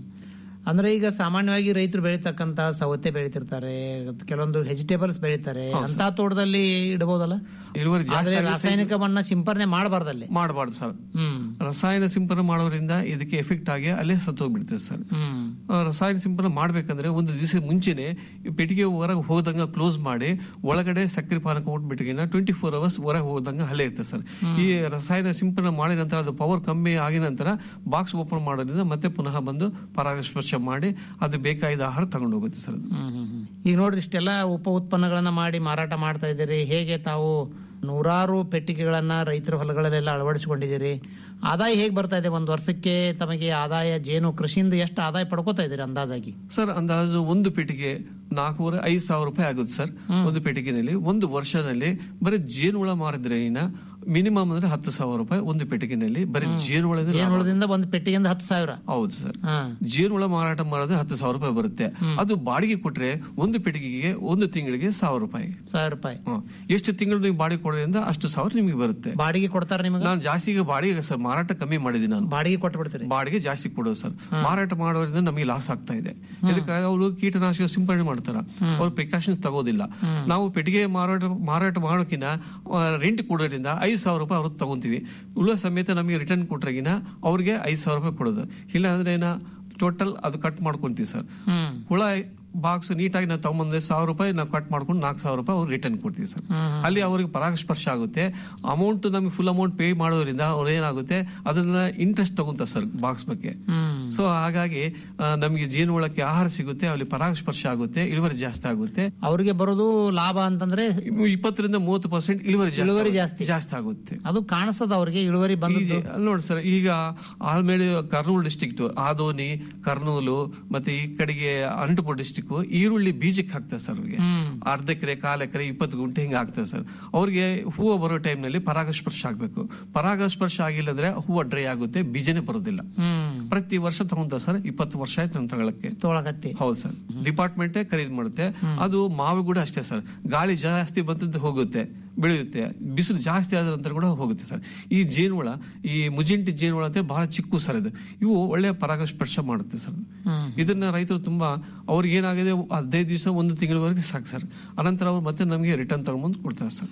ಅಂದ್ರೆ ಈಗ ಸಾಮಾನ್ಯವಾಗಿ ರೈತರು ಬೆಳಿತಕ್ಕಂತ ಸವತೆ ಬೆಳಿತಿರ್ತಾರೆ ಕೆಲವೊಂದು ವೆಜಿಟೇಬಲ್ಸ್ ಬೆಳಿತಾರೆ ಅಂತ ತೋಟದಲ್ಲಿ ಇಡಬಹುದಲ್ಲ ಇಳುವರಿ ಆದ್ರೆ ಜಾಸ್ತಿ ರಾಸಾಯನಿಕವನ್ನ ಸಿಂಪರಣೆ ಮಾಡಬಾರ್ದಲ್ಲಿ ಮಾಡಬಾರ್ದು ಸರ್ ಹ್ಮ್ ರಸಾಯನ ಸಿಂಪಡಣೆ ಮಾಡೋದ್ರಿಂದ ಇದಕ್ಕೆ ಎಫೆಕ್ಟ್ ಆಗಿ ಅಲ್ಲೇ ಸತ್ತೋಗ್ಬಿಡ್ತದೆ ಸರ್ ಹ್ಮ್ ಆ, ರಸಾಯನ ಸಿಂಪಡಣೆ ಮಾಡ್ಬೇಕಂದ್ರೆ ಒಂದು ದಿವಸ ಮುಂಚೆನೆ ಈ ಪೆಟ್ಟಿಗೆ ಹೊರಗೆ ಹೋದಂಗ ಕ್ಲೋಸ್ ಮಾಡಿ ಒಳಗಡೆ ಸಕ್ಕರೆ ಪಾನಕ ಕೊಟ್ಬಿಟ್ಟಿಗಿನ ಟ್ವೆಂಟಿ ಫೋರ್ ಅವರ್ಸ್ ಹೊರಗೆ ಹೋದಂಗ ಅಲ್ಲೇ ಇರ್ತದೆ ಸರ್ ಈ ರಸಾಯನ ಸಿಂಪಡಣೆ ಮಾಡಿದ ನಂತರ ಅದು ಪವರ್ ಕಮ್ಮಿ ಆಗಿದ ನಂತರ ಬಾಕ್ಸ್ ಓಪನ್ ಮಾಡೋದ್ರಿಂದ ಮತ್ತೆ ಪುನಃ ಬಂದು ಪರಾಗಸ್ಪರ್ಶ ಮಾಡಿ ಅದು ಬೇಕಾದ ಆಹಾರ ತಗೊಂಡು ಹೋಗುತ್ತೆ ಸರ್ ಅದು ಹ್ಮ್, ಹ್ಮ್, ಹ್ಮ್. ಈಗ ನೋಡ್ರಿ ಇಷ್ಟೆಲ್ಲ ಉಪ ಉತ್ಪನ್ನಗಳನ್ನ ಮಾಡಿ ಮಾರಾಟ ಮಾಡ್ತಾ ಇದ್ದೀರಿ ಹೇಗೆ ತಾವು ನೂರಾರು ಪೆಟ್ಟಿಗೆಗಳನ್ನ ರೈತರ ಹೊಲಗಳಲ್ಲೆಲ್ಲ ಅಳವಡಿಸಿಕೊಂಡಿದ್ದೀರಿ ಆದಾಯ ಹೇಗೆ ಬರ್ತಾ ಇದೆ ಒಂದು ವರ್ಷಕ್ಕೆ ತಮಗೆ ಆದಾಯ ಜೇನು ಕೃಷಿಯಿಂದ ಎಷ್ಟು ಆದಾಯ ಪಡ್ಕೋತಾ ಇದ್ದೀರಿ ಅಂದಾಜಾಗಿ ಸರ್ ಅಂದಾಜು ಒಂದು ಪೆಟ್ಟಿಗೆ ನಾಲ್ಕೂವರೆ ಐದು ಸಾವಿರ ರೂಪಾಯಿ ಆಗುತ್ತೆ ಸರ್ ಒಂದು ಪೆಟ್ಟಿಗೆನಲ್ಲಿ ಒಂದು ವರ್ಷದಲ್ಲಿ ಬರೀ ಜೇನುಹುಳ ಮಾರಿದ್ರೆ ಇನ್ನ ಮಿನಿಮಮ್ ಅಂದ್ರೆ ಹತ್ತು ಸಾವಿರ ರೂಪಾಯಿ ಒಂದು ಪೆಟ್ಟಿಗೆನಲ್ಲಿ ಬರೀ ಜೇನುಹುಳದ ಲಾಭ. ಜೇನುಹುಳದಿಂದ ಒಂದು ಪೆಟ್ಟಿಗೆಯಿಂದ ಹತ್ತು ಸಾವಿರ ಹೌದು ಸರ್ ಹಾ ಜೇನುಹುಳ ಮಾರಾಟ ಮಾಡಿದ್ರೆ ಹತ್ತು ಸಾವಿರ ರೂಪಾಯಿ ಬರುತ್ತೆ ಅದು ಬಾಡಿಗೆ ಕೊಟ್ರೆ ಒಂದು ಪೆಟ್ಟಿಗೆಗೆ ಒಂದು ತಿಂಗಳಿಗೆ ಸಾವಿರ ರೂಪಾಯಿ ಸಾವಿರ ರೂಪಾಯಿ ಹ್ಮ್. ಎಷ್ಟು ತಿಂಗಳು ನೀವು ಬಾಡಿಗೆ ಕೊಡೋದ್ರಿಂದ ಅಷ್ಟು ಸಾವಿರ ನಿಮಗೆ ಬರುತ್ತೆ ಬಾಡಿಗೆ ಕೊಡ್ತಾರೆ ನಿಮಗೆ ನಾನು ಜಾಸ್ತಿ ಬಾಡಿಗೆ ಸರ್ ಮಾರಾಟ ಕಮ್ಮಿ ಮಾಡಿದ್ದೀನಿ ನಾನು ಬಾಡಿಗೆ ಕೊಟ್ಟು ಬಿಡ್ತೀರಿ ಬಾಡಿಗೆ ಜಾಸ್ತಿ ಕೊಡೋದು ಸರ್ ಮಾರಾಟ ಮಾಡೋದ್ರಿಂದ ನಮಗೆ ಲಾಸ್ ಆಗ್ತಾ ಇದೆ ಇದಕ್ಕಾಗಿ ಅವರು ಕೀಟನಾಶಕ ಸಿಂಪಡಣೆ ಮಾಡ್ತಾರ ಅವ್ರು ಪ್ರಿಕಾಷನ್ಸ್ ತಗೋದಿಲ್ಲ ನಾವು ಪೆಟ್ಟಿಗೆ ಮಾರಾಟ ಮಾರಾಟ ಮಾಡೋಕಿನ ರೆಂಟ್ ಕೊಡೋದ್ರಿಂದ ಐದು ಸಾವಿರ ರೂಪಾಯಿ ಅವ್ರದ್ದು ತಗೊಂತೀವಿ ಉಳಿದ ಸಮೇತ ನಮಗೆ ರಿಟರ್ನ್ ಕೊಟ್ರಗಿನ ಅವ್ರಿಗೆ ಐದು ಸಾವಿರ ರೂಪಾಯಿ ಕೊಡೋದು ಇಲ್ಲ ಅಂದ್ರೆ ಏನ ಟೋಟಲ್ ಅದು ಕಟ್ ಮಾಡ್ಕೊಂತೀವಿ ಸರ್ ಹ್ಮ್ ಹುಳ ಬಾಕ್ಸ್ ನೀಟಾಗಿ ನಾವು ತಗೊಂಬಂದ್ರೆ ಸಾವಿರ ರೂಪಾಯಿ ನಾವು ಕಟ್ ಮಾಡ್ಕೊಂಡು ನಾಲ್ಕು ಸಾವಿರ ರೂಪಾಯಿ ಅವ್ರು ರಿಟರ್ನ್ ಕೊಡ್ತೀವಿ ಸರ್ ಅಲ್ಲಿ ಅವ್ರಿಗೆ ಪರಾಗಸ್ಪರ್ಶ ಆಗುತ್ತೆ ಅಮೌಂಟ್ ನಮಗೆ ಫುಲ್ ಅಮೌಂಟ್ ಪೇ ಮಾಡೋದ್ರಿಂದ ಅವ್ರು ಏನಾಗುತ್ತೆ ಅದನ್ನ ಇಂಟ್ರೆಸ್ಟ್ ತಗೊಂತಾರೆ ಸರ್ ಬಾಕ್ಸ್ ಬಗ್ಗೆ ಹ್ಮ್ ಸೊ ಹಾಗಾಗಿ ಆ, ನಮಗೆ ಜೇನುಹುಳಕ್ಕೆ ಆಹಾರ ಸಿಗುತ್ತೆ ಅಲ್ಲಿ ಪರಾಗಸ್ಪರ್ಶ ಆಗುತ್ತೆ ಇಳುವರಿ ಜಾಸ್ತಿ ಆಗುತ್ತೆ ಅವ್ರಿಗೆ ಬರೋದು ಲಾಭ ಅಂತಂದ್ರೆ ಇಪ್ಪತ್ತರಿಂದ ಮೂವತ್ತು ಪರ್ಸೆಂಟ್ ಇಳುವರಿ ಜಾಸ್ತಿ ಇಳುವರಿ ಆಗುತ್ತೆ. ಜಾಸ್ತಿ. ಜಾಸ್ತಿ ಆಗುತ್ತೆ ಅದು ಕಾಣಿಸ್ತದ ಅವ್ರಿಗೆ ಇಳುವರಿ ಬಂದದ್ದು ಈಜಿ- ಅಲ್ಲಿ ನೋಡಿ ಸರ್ ಈಗ ಆಲ್ಮೇಲೆ ಕರ್ನೂಲ್ ಡಿಸ್ಟಿಕ್ಟ್ ಆದೋನಿ ಕರ್ನೂಲು ಮತ್ತೆ ಈ ಕಡೆಗೆ ಅನಂತಪುರ ಡಿಸ್ಟಿಕ್ ಈರುಳ್ಳಿ ಬೀಜಕ್ಕೆ ಹಾಕ್ತಾರೆ ಸರ್ ಅವ್ರಿಗೆ ಅರ್ಧ ಎಕರೆ ಕಾಲ್ ಎಕರೆ ಇಪ್ಪತ್ತು ಗುಂಟೆ ಹಿಂಗೆ ಹಾಕ್ತಾರೆ ಸರ್ ಅವ್ರಿಗೆ ಹೂವು ಬರೋ time ನಲ್ಲಿ ಪರಾಗಸ್ಪರ್ಶ ಆಗ್ಬೇಕು ಪರಾಗಸ್ಪರ್ಶ ಆಗಿಲ್ಲ ಅಂದ್ರೆ ಹೂವು ಡ್ರೈ ಆಗುತ್ತೆ ಬೀಜನೇ ಬರೋದಿಲ್ಲ ಹ್ಮ್ ಪ್ರತಿ ವರ್ಷ ತಗೊಂತಾರೆ ಸರ್ ಇಪ್ಪತ್ತು ವರ್ಷ ಆಯ್ತು ನಾನು ತಗೊಳಕ್ಕೆ ತೊಳಗತ್ತಿ ಹೌದು ಸರ್ ಡಿಪಾರ್ಟ್ಮೆಂಟೇ ಖರೀದಿ ಮಾಡುತ್ತೆ ಅದು ಮಾವು ಕೂಡ ಅಷ್ಟೇ ಸರ್ ಗಾಳಿ ಜಾಸ್ತಿ ಬಂತದ್ದು ಹೋಗುತ್ತೆ ಬೆಳೆಯುತ್ತೆ ಬಿಸಿಲು ಜಾಸ್ತಿ ಆದ ನಂತರ ಕೂಡ ಹೋಗುತ್ತೆ ಸರ್ ಈ ಜೇನುಹುಳ ಈ ಮುಜಿಂಟಿ ಜೇನುಹುಳ ಅಂತ ಬಹಳ ಚಿಕ್ಕು ಸರ್ ಇದು ಇವು ಒಳ್ಳೆಯ ಪರಾಗಸ್ಪರ್ಶ ಮಾಡುತ್ತೆ ಸರ್ ಹ್ಮ್. ಇದನ್ನ ರೈತರು ತುಂಬಾ ಅವ್ರಿಗೆ ಏನಾಗಿದೆ ಹದಿನೈದು ದಿವಸ ಒಂದು ತಿಂಗಳವರೆಗೆ ಸಾಕು ಸರ್ ಅನಂತರ ಅವ್ರು ಮತ್ತೆ ನಮಗೆ ರಿಟರ್ನ್ ತಗೊಂಡ್ಬಂದು ಕೊಡ್ತಾರೆ ಸರ್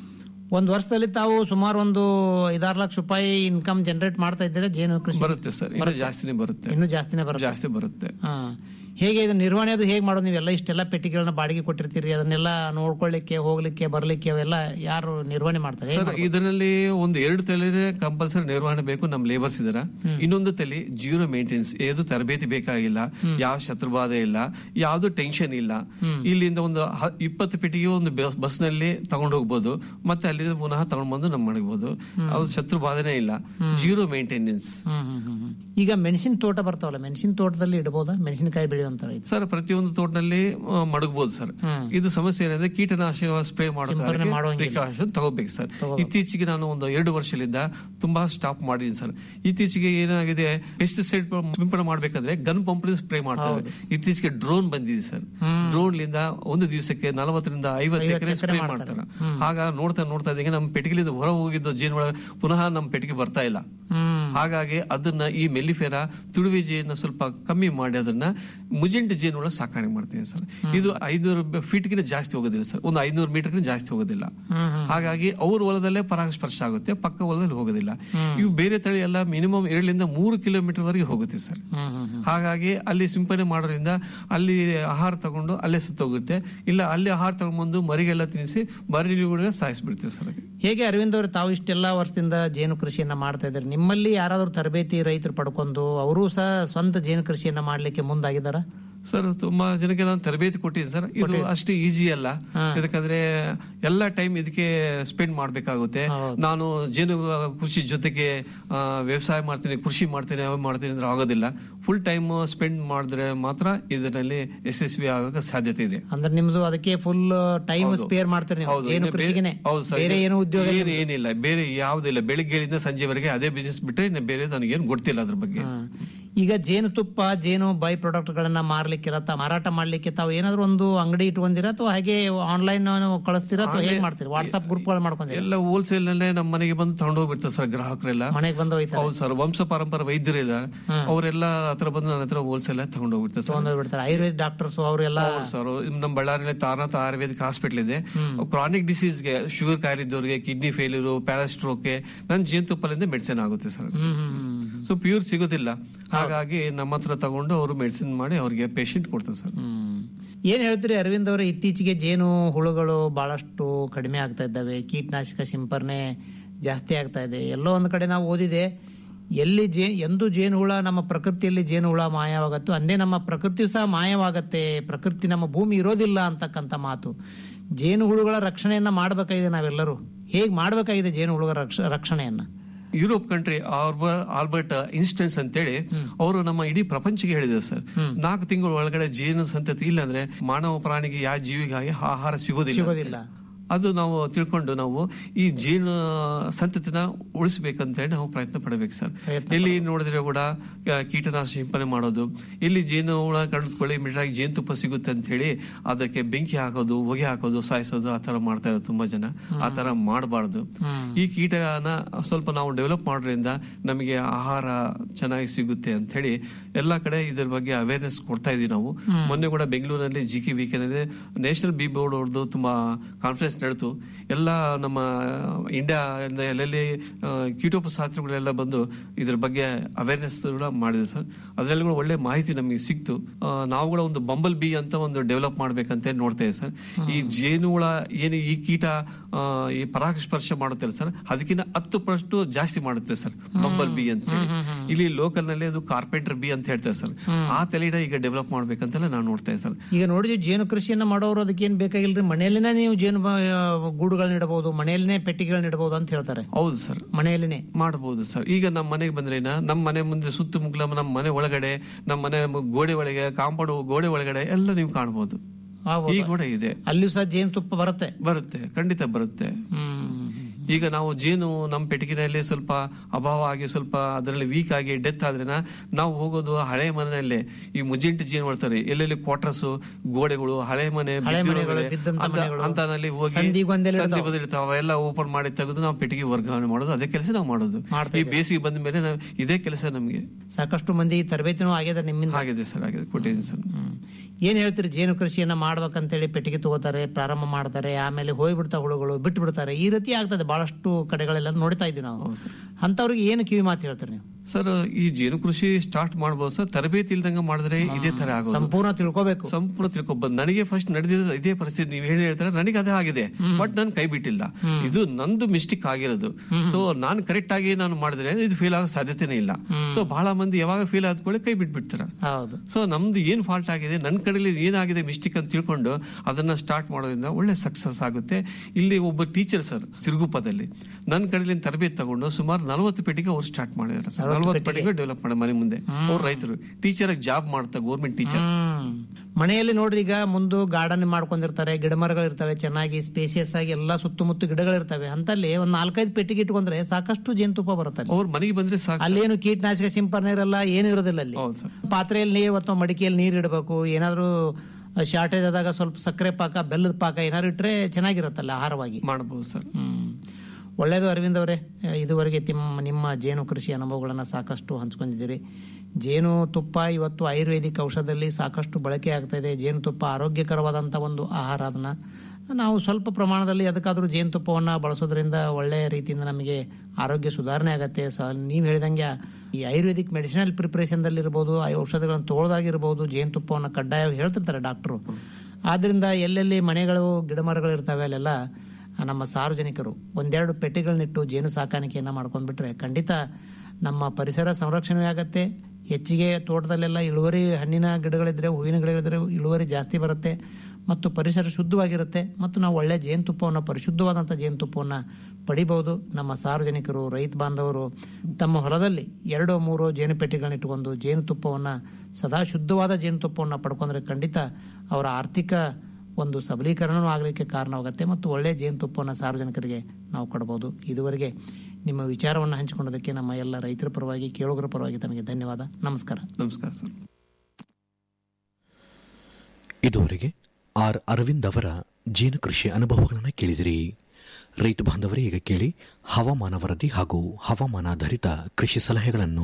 ಒಂದ್ ವರ್ಷದಲ್ಲಿ ತಾವು ಸುಮಾರು ಒಂದು ಐದಾರು ಲಕ್ಷ ರೂಪಾಯಿ ಇನ್ಕಮ್ ಜನರೇಟ್ ಮಾಡ್ತಾ ಇದ್ದೀರಾ ಜೇನು ಕೃಷಿ ಬರುತ್ತೆ ಸರ್ ಇನ್ನು ಜಾಸ್ತಿನೇ ಬರುತ್ತೆ ಇನ್ನೂ ಜಾಸ್ತಿನೇ ಬರುತ್ತೆ ಜಾಸ್ತಿ ಬರುತ್ತೆ ಹಾ ಹೇಗೆ ಇದು ನಿರ್ವಹಣೆ ಅದು ಹೇಗೆ ಮಾಡೋದು ನೀವೆಲ್ಲ ಇಷ್ಟೆಲ್ಲ ಪೆಟ್ಟಿಗೆಗಳನ್ನ ಬಾಡಿಗೆ ಕೊಟ್ಟಿರ್ತೀರಿ ಅದನ್ನೆಲ್ಲ ನೋಡ್ಕೊಳ್ಳಿಕ್ಕೆ ಹೋಗ್ಲಿಕ್ಕೆ ಬರ್ಲಿಕ್ಕೆ ಅವೆಲ್ಲ ಯಾರು ನಿರ್ವಹಣೆ ಮಾಡ್ತಾರೆ ಹೇಗ್ ಸರ್ ಇದರಲ್ಲಿ ಒಂದು ಎರಡು ತಲೆ ಕಂಪಲ್ಸರಿ ನಿರ್ವಹಣೆ ಬೇಕು ನಮ್ ಲೇಬರ್ಸ್ ಇದಾರ ಇನ್ನೊಂದು ತಲೆ ಜೀರೋ ಮೇಂಟೆನೆನ್ಸ್ ಏದು ತರಬೇತಿ ಬೇಕಾಗಿಲ್ಲ ಯಾವ ಶತ್ರುಬಾಧೆ ಇಲ್ಲ ಯಾವ್ದು ಟೆನ್ಷನ್ ಇಲ್ಲ ಇಲ್ಲಿಂದ ಒಂದು ಹ- ಇಪ್ಪತ್ತು ಪೆಟ್ಟಿಗೆ ಒಂದು ಬಸ್ ನಲ್ಲಿ ತಗೊಂಡು ಹೋಗ್ಬೋದು ಮತ್ತೆ ಅಲ್ಲಿಂದ ಪುನಃ ತಗೊಂಡ್ ಬಂದು ನಮ್ ಮಡಗ್ಬೋದು ಅದು ಶತ್ರು ಬಾಧೆನೇ ಇಲ್ಲ ಜೀರೋ ಮೇಂಟೆನೆನ್ಸ್ ಹ್ಮ್, ಹ್ಮ್, ಹ್ಮ್, ಹ್ಮ್. ಈಗ ಮೆಣಸಿನ ತೋಟ ಬರ್ತಾವಲ್ಲ ಮೆಣಸಿನ ತೋಟದಲ್ಲಿ ಇಡಬಹುದಾ ಮೆಣಸಿನಕಾಯಿ ಬೆಳೆಯುವಂತ ಇದು ಸರ್ ಪ್ರತಿಯೊಂದು ತೋಟನಲ್ಲಿ ಆ, ಮಡಗ್ಬೋದು ಸರ್ ಇದು ಸಮಸ್ಯೆ ಏನಂದ್ರೆ ಕೀಟನಾಶಕ ಸ್ಪ್ರೇ ಸಿಂಪರಣೆ ಮಾಡೋ ಮಾಡೋಂಗಿಲ್ಲ. ಪ್ರಿಕಾಷನ್ ತಗೋಬೇಕು ಸರ್ ಇತ್ತೀಚೆಗೆ ನಾನು ಒಂದು ಎರಡು ವರ್ಷದಿಂದ ತುಂಬಾ ಸ್ಟಾಪ್ ಮಾಡಿದ್ದೀನಿ ಸರ್ ಇತ್ತೀಚೆಗೆ ಏನಾಗಿದೆ ಪೆಸ್ಟಿಸೈಡ್ ಸಿಂಪಡಣೆ ಮಾಡ್ಬೇಕಾದ್ರೆ ಗನ್ ಪಂಪ್ ಸ್ಪ್ರೇ ಮಾಡ್ತಾರೆ ಇತ್ತೀಚೆಗೆ ಡ್ರೋನ್ ಬಂದಿದೆ ಸರ್ ಡ್ರೋನ್ ಲಿಂದ ಒಂದು ದಿವಸಕ್ಕೆ ನಲವತ್ತರಿಂದ ಐವತ್ತು ಎಕರೆ ಸ್ಪ್ರೇ ಮಾಡ್ತಾರೆ ಆಗ ನೋಡ್ತಾ ನೋಡ್ತಾ ಇದ್ದಂಗೆ ನಮ್ಮ ಪೆಟ್ಟಿಗೆಲಿಂದ ಹೊರ ಹೋಗಿದ್ದ ಜೇನು ಒಳಗೆ ಪುನಃ ನಮ್ಮ ಪೆಟ್ಟಿಗೆ ಬರ್ತಾ ಇಲ್ಲ ಹಾಗಾಗಿ ಅದನ್ನ ಈ ಮೆಲ್ಲಿಫೆರಾ ತುಳುವೆ ಜೇನ ಸ್ವಲ್ಪ ಕಮ್ಮಿ ಮಾಡಿ ಅದನ್ನ ಮುಜೆಂಟ್ ಜೇನು ಒಳಗೆ ಸಾಕಾಣೆ ಮಾಡ್ತೇವೆ ಸರ್ ಇದು ಐನೂರು ಫೀಟ್ಗಿಂತ ಜಾಸ್ತಿ ಹೋಗೋದಿಲ್ಲ ಸರ್ ಒಂದು ಐನೂರು ಮೀಟರ್ಗಿಂತ ಜಾಸ್ತಿ ಹೋಗೋದಿಲ್ಲ ಹಾಗಾಗಿ ಅವ್ರ ಹೊಲದಲ್ಲೇ ಪರಾಗಸ್ಪರ್ಶ ಆಗುತ್ತೆ ಪಕ್ಕ ಹೊಲದಲ್ಲಿ ಹೋಗೋದಿಲ್ಲ ಇವು ಬೇರೆ ತಳಿ ಎಲ್ಲ ಮಿನಿಮಮ್ ಎರಡರಿಂದ ಮೂರು ಕಿಲೋಮೀಟರ್ ವರೆಗೆ ಹೋಗುತ್ತೆ ಸರ್ ಹಾಗಾಗಿ ಅಲ್ಲಿ ಸಿಂಪಡಣೆ ಮಾಡೋದ್ರಿಂದ ಅಲ್ಲಿ ಆಹಾರ ತಗೊಂಡು ಅಲ್ಲೇ ಸುತ್ತೋಗುತ್ತೆ ಇಲ್ಲ ಅಲ್ಲಿ ಆಹಾರ ತಗೊಂಡ್ಬಂದು ಮರಿಗೆಲ್ಲ ತಿನ್ನಿಸಿ ಮರಿಗಳು ಸಾಯಿಸ್ಬಿಡ್ತೇವೆ ಸರ್ ಅದಕ್ಕೆ. ಹೇಗೆ ಅರವಿಂದ್ ಅವರು ತಾವು ಇಷ್ಟೆಲ್ಲ ವರ್ಷದಿಂದ ಜೇನು ಕೃಷಿಯನ್ನ ಮಾಡ್ತಾ ಇದ್ದಾರೆ ನಿಮ್ಮಲ್ಲಿ ಯಾರಾದ್ರೂ ತರಬೇತಿ ರೈತರು ಪಡ್ಕೊಂಡು ಅವರೂ ಸಹ ಸ್ವಂತ ಜೇನು ಕೃಷಿಯನ್ನ ಮಾಡ್ಲಿಕ್ಕೆ ಮುಂದಾಗಿದ್ದಾರ ಸರ್ ತುಂಬಾ ಜನಕ್ಕೆ ನಾನು ತರಬೇತಿ ಕೊಟ್ಟಿದ್ದೀನಿ ಸರ್ ಇದು ಅಷ್ಟು ಈಸಿ ಅಲ್ಲ ಯಾಕಂದ್ರೆ ಎಲ್ಲ ಟೈಮ್ ಇದಕ್ಕೆ ಸ್ಪೆಂಡ್ ಮಾಡ್ಬೇಕಾಗುತ್ತೆ ನಾನು ಜೇನು ಕೃಷಿ ಜೊತೆಗೆ ಆ, ವ್ಯವಸಾಯ ಮಾಡ್ತೀನಿ ಕೃಷಿ ಮಾಡ್ತೀನಿ ಅವು ಮಾಡ್ತೀನಿ ಅಂದ್ರೆ ಆಗೋದಿಲ್ಲ ಫುಲ್ ಟೈಮ್ ಸ್ಪೆಂಡ್ ಮಾಡಿದ್ರೆ ಮಾತ್ರ ಇದರಲ್ಲಿ ಯಶಸ್ವಿ ಆಗೋಕೆ ಸಾಧ್ಯತೆ ಇದೆ ಅಂದ್ರೆ ನಿಮ್ದು ಅದಕ್ಕೆ ಫುಲ್ ಟೈಮ್ ಹೌದು. ಸ್ಪೇರ್ ಮಾಡ್ತೀರಿ ನೀವು ಹೌದು, ಜೇನು ಇನ್ನು ಬೇರೆ- ಕೃಷಿಗೆನೆ ಹೌದು ಸರ್, ಬೇರೆ ಇದು ಏನು ಉದ್ಯೋಗ ಇಲ್ಲ. ಏನು ಏನಿಲ್ಲ ಬೇರೆ ಯಾವುದಿಲ್ಲ ಬೆಳಿಗ್ಗೆಯಿಂದ ಸಂಜೆವರೆಗೆ ಅದೇ ಬಿಸ್ನೆಸ್ ಬಿಟ್ರೆ ಇನ್ನು ಬೇರೆ ನನಗೇನು ಗೊತ್ತಿಲ್ಲ ಅದ್ರ ಬಗ್ಗೆ ಹಾ. ಈಗ ಜೇನುತುಪ್ಪ ಜೇನು ಬೈ ಪ್ರಾಡಕ್ಟ್ ಗಳನ್ನ ಮಾರ್ಲಿಕ್ಕೆ ಅಥವಾ ಮಾರಾಟ ಮಾಡ್ಲಿಕ್ಕೆ ತಾವು ಏನಾದ್ರು ಒಂದು ಅಂಗಡಿ ಇಟ್ಕೊಂಡಿರಾ ಅಥವಾ ಹಾಗೆ ಆನ್ಲೈನ್ ಕಳಿಸ್ತೀರಾ ಅಥವಾ ಹೇಗೆ ಮಾಡ್ತೀರಿ ವಾಟ್ಸ್ಆಪ್ ಗ್ರೂಪ್ ಗಳು ಮಾಡ್ಕೊಂಡಿರಾ ಎಲ್ಲ ಹೋಲ್ಸೇಲ್ ನಲ್ಲೇ ನಮ್ಮ ಮನೆಗೆ ಬಂದು ತಗೊಂಡು ಹೋಗ್ಬಿಡ್ತಾರೆ ಸರ್ ಗ್ರಾಹಕರೆಲ್ಲ ಮನೆಗೆ ಬಂದು ಹೋಯ್ತಾರೆ ಹೌದು ಸರ್ ವಂಶ ಪಾರಂಪರ ವೈದ್ಯರಿಲ್ಲ ಅವರೆಲ್ಲ ಹತ್ರ ಬಂದು ನನ್ನ ಹತ್ರ ಹೋಲ್ಸೇಲ್ ತಗೊಂಡು ಹೋಗ್ಬಿಡ್ತಾರೆ ಸರ್ ತಗೊಂಡು ಹೋಗ್ಬಿಡ್ತಾರೆ ಆಯುರ್ವೇದ ಡಾಕ್ಟರ್ಸ್ ಅವರೆಲ್ಲ ಹೌದು ಸರ್ ನಮ್ಮ ಬಳ್ಳಾರಿಯಲ್ಲಿ ತಾರನಾಥ ಆಯುರ್ವೇದಿಕ್ ಹಾಸ್ಪಿಟಲ್ ಇದೆ ಕ್ರಾನಿಕ್ ಡಿಸೀಸ್ಗೆ ಶುಗರ್ ಕಾಯಿಲೆ ಇದ್ದವ್ರಿಗೆ ಕಿಡ್ನಿ ಫೇಲ್ಯೂರ್ ಪ್ಯಾರಾಸ್ಟ್ರೋಕ್ಗೆ ನನ್ನ ಜೇನುತುಪ್ಪಲಿಂದ ಮೆಡಿಸಿನ್ ಆಗುತ್ತೆ sir hmm hmm hmm so pure ಸಿಗೋದಿಲ್ಲ ಹಾಗಾಗಿ ನಮ್ಮ ಹತ್ರ ತಗೊಂಡು ಅವರು ಮೆಡಿಸಿನ್ ಮಾಡಿ ಅವ್ರಿಗೆ ಪೇಷಂಟ್ ಕೊಡ್ತಾರೆ ಸರ್ ಹ್ಮ್. ಏನ್ ಹೇಳ್ತೀರಿ ಅರವಿಂದ್ ಅವರೇ ಇತ್ತೀಚೆಗೆ ಜೇನು ಹುಳುಗಳು ಬಹಳಷ್ಟು ಕಡಿಮೆ ಆಗ್ತಾ ಇದ್ದಾವೆ ಕೀಟನಾಶಕ ಸಿಂಪರಣೆ ಜಾಸ್ತಿ ಆಗ್ತಾ ಇದೆ ಎಲ್ಲೋ ಒಂದ್ ಕಡೆ ನಾವು ಓದಿದೆ ಎಲ್ಲಿ ಜೇ ಎಂದು ಜೇನು ಹುಳ ನಮ್ಮ ಪ್ರಕೃತಿಯಲ್ಲಿ ಜೇನು ಹುಳ ಮಾಯವಾಗತ್ತೋ ಅಂದೇ ನಮ್ಮ ಪ್ರಕೃತಿಯು ಸಹ ಮಾಯವಾಗತ್ತೆ ಪ್ರಕೃತಿ ನಮ್ಮ ಭೂಮಿ ಇರೋದಿಲ್ಲ ಅಂತಕ್ಕಂಥ ಮಾತು ಜೇನು ಹುಳುಗಳ ರಕ್ಷಣೆಯನ್ನ ಮಾಡಬೇಕಾಗಿದೆ ನಾವೆಲ್ಲರೂ ಹೇಗ್ ಮಾಡಬೇಕಾಗಿದೆ ಜೇನು ಹುಳುಗಳ ರಕ್ಷ ರಕ್ಷಣೆಯನ್ನ ಯುರೋಪ್ ಕಂಟ್ರಿ ಆಲ್ಬರ್ಟ್ ಇನ್ಸ್ಟೆನ್ಸ್ ಅಂತೇಳಿ ಅವರು ನಮ್ಮ ಇಡೀ ಪ್ರಪಂಚಕ್ಕೆ ಹೇಳಿದ್ದಾರೆ ಸರ್ ನಾಲ್ಕು ತಿಂಗಳ ಒಳಗಡೆ ಜೇನು ಸಂತತಿ ಇಲ್ಲ ಅಂದ್ರೆ ಮಾನವ ಪ್ರಾಣಿಗೆ ಯಾವ ಜೀವಿಗಾಗಿ ಆಹಾರ ಸಿಗೋದಿಲ್ಲ ಸಿಗೋದಿಲ್ಲ. ಅದು ನಾವು ತಿಳ್ಕೊಂಡು ನಾವು ಈ ಜೇನು ಸಂತತಿನ ಉಳಿಸ್ಬೇಕಂತ ಹೇಳಿ ನಾವು ಪ್ರಯತ್ನ ಪಡಬೇಕು ಸರ್ ಪ್ರಯತ್ನ ಎಲ್ಲಿ ನೋಡಿದ್ರೆ ಕೂಡ ಆ, ಕೀಟನಾಶಕ ಸಿಂಪಡಣೆ ಮಾಡೋದು ಎಲ್ಲಿ ಜೇನು ಹುಳ ಕಂಡುಕೊಳ್ಳಿ ಮಿಟಾಗಿ ಜೇನುತುಪ್ಪ ಸಿಗುತ್ತೆ ಅಂತ ಹೇಳಿ ಅದಕ್ಕೆ ಬೆಂಕಿ ಹಾಕೋದು ಹೊಗೆ ಹಾಕೋದು ಸಾಯಿಸೋದು ಆ ತರ ಮಾಡ್ತಾ ಇರೋದು ತುಂಬಾ ಜನ ಆ ತರ ಮಾಡಬಾರ್ದು ಈ ಕೀಟನ ಸ್ವಲ್ಪ ನಾವು ಡೆವಲಪ್ ಮಾಡೋದ್ರಿಂದ ನಮಗೆ ಆಹಾರ ಚೆನ್ನಾಗಿ ಸಿಗುತ್ತೆ ಅಂತ ಹೇಳಿ ಎಲ್ಲಾ ಕಡೆ ಇದ್ರ ಬಗ್ಗೆ ಅವೇರ್ನೆಸ್ ಕೊಡ್ತಾ ಇದೀವಿ ನಾವು ಮೊನ್ನೆ ಕೂಡ ಬೆಂಗಳೂರಿನಲ್ಲಿ ಜಿ ಕೆ ನಲ್ಲಿ ನ್ಯಾಷನಲ್ ಬಿ ಬೋರ್ಡ್ ಅವ್ರದ್ದು ತುಂಬಾ ಕಾನ್ಫರೆನ್ಸ್ ನಡೆದು ಎಲ್ಲ ನಮ್ಮ ಇಂಡಿಯಾ ಎಲ್ಲೆಲ್ಲಿ ಆ, ಕೀಟೋಪಶಾಸ್ತ್ರಗಳೆಲ್ಲ ಬಂದು ಇದ್ರ ಬಗ್ಗೆ ಅವೇರ್ನೆಸ್ ಕೂಡ ಮಾಡಿದೆ ಸರ್ ಅದರಲ್ಲಿ ಕೂಡ ಒಳ್ಳೆ ಮಾಹಿತಿ ನಮಗೆ ಸಿಕ್ತು ಆ, ನಾವು ಕೂಡ ಒಂದು ಬಂಬಲ್ ಬಿ ಅಂತ ಒಂದು ಡೆವಲಪ್ ಮಾಡ್ಬೇಕಂತ ನೋಡ್ತಾ ಇದ್ದೀವಿ ಸರ್ ಈ ಜೇನುಹುಳ ಏನು ಈ ಕೀಟ ಆ, ಈ ಪರಾಗಸ್ಪರ್ಶ ಮಾಡುತ್ತಲ್ಲ ಸರ್ ಅದಕ್ಕಿಂತ ಹತ್ತು ಪಟ್ಟು ಜಾಸ್ತಿ ಮಾಡುತ್ತೆ ಸರ್ ಬಂಬಲ್ ಬಿ ಅಂತ ಹೇಳಿ ಇಲ್ಲಿ ಲೋಕಲ್ ನಲ್ಲಿ ಅದು ಕಾರ್ಪೆಂಟರ್ ಬಿ ಅಂತ ಹೇಳ್ತಾರೆ ಸರ್ ಆ ತಲೆನ ಈಗ ಡೆವಲಪ್ ಮಾಡ್ಬೇಕಂತೆಲ್ಲ ನಾವು ನೋಡ್ತಾ ಇದ್ದೀವಿ ಸರ್ ಈಗ ನೋಡಿದ್ವಿ ಜೇನು ಕೃಷಿಯನ್ನ ಮಾಡೋರು ಅದಕ್ಕೇನ್ ಬೇಕಾಗಿಲ್ರಿ ಮನೆಯಲ್ಲಿನೇ ನೀವು ಜೇನು ಬ- ಗೂಡುಗಳನ್ನ ಇಡಬಹುದು ಮನೆಯಲ್ಲಿನೇ ಪೆಟ್ಟಿಗೆಗಳನ್ನ ಇಡಬಹುದು ಅಂತ ಹೇಳ್ತಾರೆ ಹೌದು ಸರ್ ಮನೆಯಲ್ಲಿನೇ ಮಾಡಬಹುದು ಸರ್ ಈಗ ನಮ್ಮ ಮನೆಗೆ ಬಂದ್ರೆ ನಮ್ಮ ಮನೆ ಮುಂದೆ ಸುತ್ತಮುತ್ತಲ ನಮ್ಮ ಮನೆ ಒಳಗಡೆ ನಮ್ಮ ಮನೆ ಗೋಡೆ ಒಳಗೆ ಕಾಂಪೌಂಡ್ ಗೋಡೆ ಒಳಗಡೆ ಎಲ್ಲ ನೀವು ಕಾಣಬಹುದು ಆಗ್ಬೋದು. ಈಗ ಕೂಡ ಇದೆ ಅಲ್ಲಿಯೂ ಸಹ ಜೇನು ತುಪ್ಪ ಬರುತ್ತೆ ಬರುತ್ತೆ ಖಂಡಿತ ಬರುತ್ತೆ ಹ್ಮ್ ಈಗ ನಾವು ಜೇನು ನಮ್ಮ ಪೆಟ್ಟಿಗೆನಲ್ಲಿ ಸ್ವಲ್ಪ ಅಭಾವ ಆಗಿ ಸ್ವಲ್ಪ ಅದರಲ್ಲಿ ವೀಕ್ ಆಗಿ ಡೆತ್ ಆದ್ರೆನ ನಾವು ಹೋಗೋದು ಹಳೆ ಮನೆಯಲ್ಲೇ ಈ ಮುಜೆಂಟ್ ಜೇನು ಮಾಡ್ತಾರೆ ಎಲ್ಲೆಲ್ಲಿ ಕ್ವಾರ್ಟರ್ಸ್ ಗೋಡೆಗಳು ಹಳೆ ಮನೆ ಹಳೆ ಬಿದ್ದಿರೋ ಮನೆಗಳು, ಮನೆ, ಬಿದ್ದಂತ ಅಂತ- ಮನೆಗಳು, ಅಂತನಲ್ಲಿ ಹೋಗಿ ಸಂದಿಗೊಂದೆಲ್ಲ ಸಂದಿ ಇರ್ತಾವ. ಬದಿರ್ತಾವ ಅವೆಲ್ಲ ಓಪನ್ ಮಾಡಿ ತೆಗೆದು ನಾವು ಪೆಟ್ಟಿಗೆ ವರ್ಗಾವಣೆ ಮಾಡೋದು ಅದೇ ಕೆಲಸ ನಾವು ಮಾಡೋದು ಮಾಡ್ತಾ ಈ ಬೇಸಿಗೆ ಬಂದ ಮೇಲೆ ನಾವು ಇದೇ ಕೆಲಸ ನಮಗೆ ಸಾಕಷ್ಟು ಮಂದಿ ತರಬೇತಿನೂ ಆಗಿದೆ ನಿಮ್ಮಿಂದ ಆಗಿದೆ ಸರ್ ಆಗಿದೆ ಕೊಟ್ಟಿದ್ದೀನಿ ಸರ್ ಹ್ಮ್. ಏನ್ ಹೇಳ್ತೀರಿ ಜೇನು ಕೃಷಿಯನ್ನ ಮಾಡ್ಬೇಕಂತೇಳಿ ಪೆಟ್ಟಿಗೆ ತಗೋತಾರೆ ಪ್ರಾರಂಭ ಮಾಡ್ತಾರೆ ಆಮೇಲೆ ಹೋಗ್ಬಿಡ್ತಾ ಹುಳುಗಳು ಬಿಟ್ಟು ಬಿಡ್ತಾರೆ ಈ ರೀತಿ ಆಗ್ತದೆ ಬಹಳಷ್ಟು ಕಡೆಗಳೆಲ್ಲ ನೋಡ್ತಾ ಇದ್ವಿ ನಾವು ಅಂತವ್ರಿಗೆ ಏನು ಕಿವಿ ಮಾತು ಹೇಳ್ತೀರಿ ನೀವು ಸರ್ ಈ ಜೇನು ಕೃಷಿ ಸ್ಟಾರ್ಟ್ ಮಾಡ್ಬೋದು ಸರ್ ತರಬೇತಿ ಇಲ್ದಂಗ ಮಾಡಿದ್ರೆ ಇದೇ ತರ ಆಗೋದು ಸಂಪೂರ್ಣ ತಿಳ್ಕೋಬೇಕು ಸಂಪೂರ್ಣ ತಿಳ್ಕೊಬೋದು ನನಗೆ ಫಸ್ಟ್ ನಡೆದಿದ್ದು ಇದೇ ಪರಿಸ್ಥಿತಿ ನೀವು ಹೇಳಿ ಹೇಳ್ತಾರೆ ನನಗೆ ಅದೇ ಆಗಿದೆ ಬಟ್ ನಾನು ಕೈ ಬಿಟ್ಟಿಲ್ಲ ಇದು ನಂದು ಮಿಸ್ಟೇಕ್ ಆಗಿರೋದು ಸೊ ನಾನು ಕರೆಕ್ಟ್ ಆಗಿ ನಾನು ಮಾಡಿದ್ರೆ ಇದು ಫೇಲ್ ಆಗೋ ಸಾಧ್ಯತೆನೇ ಇಲ್ಲ ಸೊ ಬಹಳ ಮಂದಿ ಯಾವಾಗ ಫೇಲ್ ಆದ್ಕೊಳ್ಳಿ ಕೈ ಬಿಟ್ಬಿಡ್ತಾರೆ ಹೌದು ಸೊ ನಮ್ದು ಏನ್ ಫಾಲ್ಟ್ ಆಗಿದೆ ನನ್ನ ಕಡೆಯಲ್ಲಿ ಏನಾಗಿದೆ ಮಿಸ್ಟೇಕ್ ಅಂತ ತಿಳ್ಕೊಂಡು ಅದನ್ನ ಸ್ಟಾರ್ಟ್ ಮಾಡೋದ್ರಿಂದ ಒಳ್ಳೆ ಸಕ್ಸಸ್ ಆಗುತ್ತೆ ಇಲ್ಲಿ ಒಬ್ಬ ಟೀಚರ್ ಸರ್ ಸಿರುಗುಪ್ಪದಲ್ಲಿ ನನ್ನ ಕಡೆಯಲ್ಲಿ ತರಬೇತಿ ತಗೊಂಡು ಸುಮಾರು ನಲವತ್ತು ಪೆಟ್ಟಿಗೆ ಅವ್ರು ಸ್ಟಾರ್ಟ್ ಮಾಡಿದ್ದಾರೆ ಸರ್ ನಲವತ್ತು ಪೆಟ್ಟಿಗೆ ಡೆವಲಪ್ ಮಾಡಿ ಮನೆ ಮುಂದೆ ಅವ್ರು ರೈತರು ಟೀಚರ್ ಜಾಬ್ ಮಾಡ್ತಾ ಗೌರ್ಮೆಂಟ್ ಟೀಚರ್ ಹ್ಮ್. ಮನೆಯಲ್ಲಿ ನೋಡ್ರಿ ಈಗ ಮುಂದೆ ಗಾರ್ಡನ್ ಮಾಡ್ಕೊಂಡಿರ್ತಾರೆ ಗಿಡ ಮರಗಳು ಇರ್ತವೆ ಚೆನ್ನಾಗಿ ಸ್ಪೇಸಿಯಸ್ ಆಗಿ ಎಲ್ಲಾ ಸುತ್ತಮುತ್ತ ಗಿಡಗಳಿರ್ತವೆ ಅಂತಲ್ಲಿ ಒಂದ್ ನಾಲ್ಕೈದು ಪೆಟ್ಟಿಗೆ ಇಟ್ಕೊಂಡ್ರೆ ಸಾಕಷ್ಟು ಜೇನುತುಪ್ಪ ಬರುತ್ತೆ ಅಲ್ಲಿ. ಅವ್ರ ಮನೆಗೆ ಬಂದ್ರೆ ಸಾಕು ಅಲ್ಲೇನು ಕೀಟನಾಶಕ ಸಿಂಪರಣೆ ಇರಲ್ಲ ಏನು ಇರೋದಿಲ್ಲ ಅಲ್ಲಿ ಹೌದು ಸರ್ ಪಾತ್ರೆಯಲ್ಲಿ ನೀರು ಅಥವಾ ಮಡಿಕೆಯಲ್ಲಿ ನೀರು ಇಡಬೇಕು ಏನಾದ್ರು ಶಾರ್ಟೇಜ್ ಆದಾಗ ಸ್ವಲ್ಪ ಸಕ್ಕರೆ ಪಾಕ ಬೆಲ್ಲದ ಪಾಕ ಏನಾದ್ರು ಇಟ್ರೆ ಚೆನ್ನಾಗಿರುತ್ತಲ್ಲ ಆಹಾರವಾಗಿ ಮಾಡಬಹುದು ಸರ್ ಹ್ಮ್. ಒಳ್ಳೆಯದು ಅರವಿಂದ್ ಅವರೇ ಇದುವರೆಗೆ ತಿಮ್ಮ ನಿಮ್ಮ ಜೇನು ಕೃಷಿ ಅನುಭವಗಳನ್ನು ಸಾಕಷ್ಟು ಹಂಚ್ಕೊಂಡಿದ್ದೀರಿ ಜೇನು ತುಪ್ಪ ಇವತ್ತು ಆಯುರ್ವೇದಿಕ್ ಔಷಧದಲ್ಲಿ ಸಾಕಷ್ಟು ಬಳಕೆ ಆಗ್ತಾ ಇದೆ ಜೇನುತುಪ್ಪ ಆರೋಗ್ಯಕರವಾದಂಥ ಒಂದು ಆಹಾರ ಅದನ್ನ ನಾವು ಸ್ವಲ್ಪ ಪ್ರಮಾಣದಲ್ಲಿ ಅದಕ್ಕಾದರೂ ಜೇನುತುಪ್ಪವನ್ನು ಬಳಸೋದ್ರಿಂದ ಒಳ್ಳೆಯ ರೀತಿಯಿಂದ ನಮಗೆ ಆರೋಗ್ಯ ಸುಧಾರಣೆ ಆಗತ್ತೆ ಸ ನೀವು ಹೇಳಿದಂಗೆ ಈ ಆಯುರ್ವೇದಿಕ್ ಮೆಡಿಸಿನಲ್ ಪ್ರಿಪ್ರೇಷನ್ದಲ್ಲಿ ಇರ್ಬೋದು ಆ ಔಷಧಗಳನ್ನು ತಗೊಳ್ಳೋದಾಗಿರ್ಬೋದು ಜೇನುತುಪ್ಪವನ್ನು ಕಡ್ಡಾಯವಾಗಿ ಹೇಳ್ತಿರ್ತಾರೆ ಡಾಕ್ಟ್ರು ಆದ್ದರಿಂದ ಎಲ್ಲೆಲ್ಲಿ ಮನೆಗಳು ಗಿಡಮರಗಳು ಇರ್ತವೆ ಅಲ್ಲೆಲ್ಲ ನಮ್ಮ ಸಾರ್ವಜನಿಕರು ಒಂದೆರಡು ಪೆಟ್ಟಿಗಳನ್ನಿಟ್ಟು ಜೇನು ಸಾಕಾಣಿಕೆಯನ್ನು ಮಾಡ್ಕೊಂಡ್ಬಿಟ್ರೆ ಖಂಡಿತ ನಮ್ಮ ಪರಿಸರ ಸಂರಕ್ಷಣೆ ಆಗತ್ತೆ ಹೆಚ್ಚಿಗೆ ತೋಟದಲ್ಲೆಲ್ಲ ಇಳುವರಿ ಹಣ್ಣಿನ ಗಿಡಗಳಿದ್ರೆ ಹೂವಿನ ಗಿಡಗಳಿದ್ರೆ ಇಳುವರಿ ಜಾಸ್ತಿ ಬರುತ್ತೆ ಮತ್ತು ಪರಿಸರ ಶುದ್ಧವಾಗಿರುತ್ತೆ ಮತ್ತು ನಾವು ಒಳ್ಳೆ ಜೇನುತುಪ್ಪವನ್ನು ಪರಿಶುದ್ಧವಾದಂಥ ಜೇನುತುಪ್ಪವನ್ನು ಪಡಿಬಹುದು ನಮ್ಮ ಸಾರ್ವಜನಿಕರು ರೈತ ಬಾಂಧವರು ತಮ್ಮ ಹೊಲದಲ್ಲಿ ಎರಡೋ ಮೂರೋ ಜೇನು ಪೆಟ್ಟಿಗಳನ್ನ ಇಟ್ಕೊಂಡು ಜೇನುತುಪ್ಪವನ್ನು ಸದಾ ಶುದ್ಧವಾದ ಜೇನುತುಪ್ಪವನ್ನು ಪಡ್ಕೊಂಡ್ರೆ ಖಂಡಿತ ಅವರ ಆರ್ಥಿಕ ಒಂದು ಸಬಲೀಕರಣವೂ ಆಗಲಿಕ್ಕೆ ಕಾರಣವಾಗುತ್ತೆ ಮತ್ತು ಒಳ್ಳೆಯ ಜೇನುತುಪ್ಪವನ್ನು ಸಾರ್ವಜನಿಕರಿಗೆ ನಾವು ಕೊಡಬಹುದು ಇದುವರೆಗೆ ನಿಮ್ಮ ವಿಚಾರವನ್ನು ಹಂಚಿಕೊಂಡದಕ್ಕೆ ನಮ್ಮ ಎಲ್ಲ ರೈತರ ಪರವಾಗಿ ಕೇಳುಗರ ಪರವಾಗಿ ತಮಗೆ ಧನ್ಯವಾದ ನಮಸ್ಕಾರ ನಮಸ್ಕಾರ ಸರ್ ಇದುವರೆಗೆ ಆರ್ ಅರವಿಂದ್ ಅವರ ಜೇನು ಕೃಷಿ ಅನುಭವಗಳನ್ನು ಕೇಳಿದಿರಿ ರೈತ ಬಾಂಧವರೇ ಈಗ ಕೇಳಿ ಹವಾಮಾನ ವರದಿ ಹಾಗೂ ಹವಾಮಾನಾಧಾರಿತ ಕೃಷಿ ಸಲಹೆಗಳನ್ನು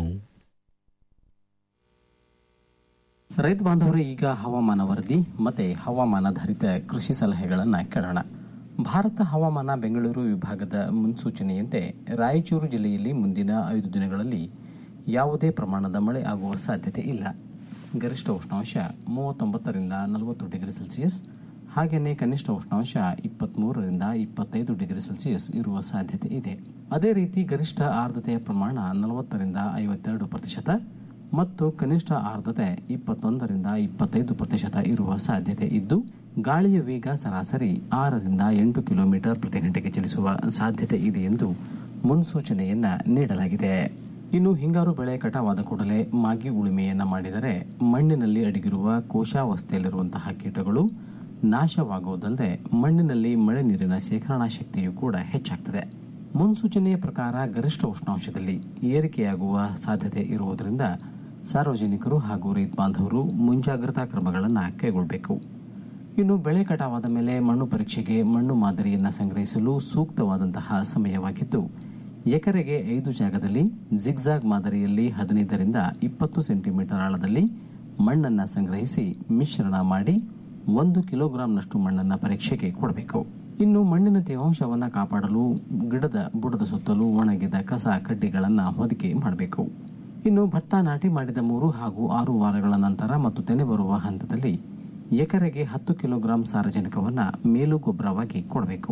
ರೈತ ಬಾಂಧವರು ಈಗ ಹವಾಮಾನ ವರದಿ ಮತ್ತೆ ಹವಾಮಾನಾಧಾರಿತ ಕೃಷಿ ಸಲಹೆಗಳನ್ನು ಕೇಳೋಣ ಭಾರತ ಹವಾಮಾನ ಬೆಂಗಳೂರು ವಿಭಾಗದ ಮುನ್ಸೂಚನೆಯಂತೆ ರಾಯಚೂರು ಜಿಲ್ಲೆಯಲ್ಲಿ ಮುಂದಿನ ಐದು ದಿನಗಳಲ್ಲಿ ಯಾವುದೇ ಪ್ರಮಾಣದ ಮಳೆ ಆಗುವ ಸಾಧ್ಯತೆ ಇಲ್ಲ ಗರಿಷ್ಠ ಉಷ್ಣಾಂಶ ಮೂವತ್ತೊಂಬತ್ತರಿಂದ ನಲವತ್ತು ಡಿಗ್ರಿ ಸೆಲ್ಸಿಯಸ್ ಹಾಗೆಯೇ ಕನಿಷ್ಠ ಉಷ್ಣಾಂಶ ಇಪ್ಪತ್ತ್ಮೂರರಿಂದ ಇಪ್ಪತ್ತೈದು ಡಿಗ್ರಿ ಸೆಲ್ಸಿಯಸ್ ಇರುವ ಸಾಧ್ಯತೆ ಇದೆ ಅದೇ ರೀತಿ ಗರಿಷ್ಠ ಆರ್ದ್ರತೆಯ ಪ್ರಮಾಣ ನಲವತ್ತರಿಂದ ಐವತ್ತೆರಡು ಪ್ರತಿಶತ ಮತ್ತು ಕನಿಷ್ಠ ಆರ್ದ್ರತೆ ಇಪ್ಪತ್ತೊಂದರಿಂದ ಇಪ್ಪತ್ತೈದು ಪ್ರತಿಶತ ಇರುವ ಸಾಧ್ಯತೆ ಇದ್ದು ಗಾಳಿಯ ವೇಗ ಸರಾಸರಿ ಆರರಿಂದ ಎಂಟು ಕಿಲೋಮೀಟರ್ ಪ್ರತಿ ಗಂಟೆಗೆ ಚಲಿಸುವ ಸಾಧ್ಯತೆ ಇದೆ ಎಂದು ಮುನ್ಸೂಚನೆಯನ್ನ ನೀಡಲಾಗಿದೆ ಇನ್ನು ಹಿಂಗಾರು ಬೆಳೆ ಕಟಾವಾದ ಕೂಡಲೇ ಮಾಗಿ ಉಳುಮೆಯನ್ನ ಮಾಡಿದರೆ ಮಣ್ಣಿನಲ್ಲಿ ಅಡಗಿರುವ ಕೋಶಾವಸ್ಥೆಯಲ್ಲಿರುವಂತಹ ಕೀಟಗಳು ನಾಶವಾಗುವುದಲ್ಲದೆ ಮಣ್ಣಿನಲ್ಲಿ ಮಳೆ ನೀರಿನ ಶೇಖರಣಾ ಶಕ್ತಿಯು ಕೂಡ ಹೆಚ್ಚಾಗ್ತದೆ ಮುನ್ಸೂಚನೆಯ ಪ್ರಕಾರ ಗರಿಷ್ಠ ಉಷ್ಣಾಂಶದಲ್ಲಿ ಏರಿಕೆಯಾಗುವ ಸಾಧ್ಯತೆ ಇರುವುದರಿಂದ ಸಾರ್ವಜನಿಕರು ಹಾಗೂ ರೈತ ಬಾಂಧವರು ಮುಂಜಾಗ್ರತಾ ಕ್ರಮಗಳನ್ನು ಕೈಗೊಳ್ಳಬೇಕು ಇನ್ನು ಬೆಳೆ ಕಟಾವಾದ ಮೇಲೆ ಮಣ್ಣು ಪರೀಕ್ಷೆಗೆ ಮಣ್ಣು ಮಾದರಿಯನ್ನು ಸಂಗ್ರಹಿಸಲು ಸೂಕ್ತವಾದಂತಹ ಸಮಯವಾಗಿದ್ದು ಎಕರೆಗೆ ಐದು ಜಾಗದಲ್ಲಿ ಜಿಗ್ಜಾಗ್ ಮಾದರಿಯಲ್ಲಿ ಹದಿನೈದರಿಂದ ಇಪ್ಪತ್ತು ಸೆಂಟಿಮೀಟರ್ ಆಳದಲ್ಲಿ ಮಣ್ಣನ್ನು ಸಂಗ್ರಹಿಸಿ ಮಿಶ್ರಣ ಮಾಡಿ ಒಂದು ಕಿಲೋಗ್ರಾಂನಷ್ಟು ಮಣ್ಣನ್ನು ಪರೀಕ್ಷೆಗೆ ಕೊಡಬೇಕು ಇನ್ನು ಮಣ್ಣಿನ ತೇವಾಂಶವನ್ನು ಕಾಪಾಡಲು ಗಿಡದ ಬುಡದ ಸುತ್ತಲೂ ಒಣಗಿದ ಕಸ ಕಡ್ಡಿಗಳನ್ನು ಹೊದಿಕೆ ಮಾಡಬೇಕು ಇನ್ನು ಭತ್ತ ನಾಟಿ ಮಾಡಿದ ಮೂರು ಹಾಗೂ ಆರು ವಾರಗಳ ನಂತರ ಮತ್ತು ತೆನೆ ಬರುವ ಹಂತದಲ್ಲಿ ಎಕರೆಗೆ ಹತ್ತು ಕಿಲೋಗ್ರಾಂ ಸಾರಜನಕವನ್ನು ಮೇಲು ಗೊಬ್ಬರವಾಗಿ ಕೊಡಬೇಕು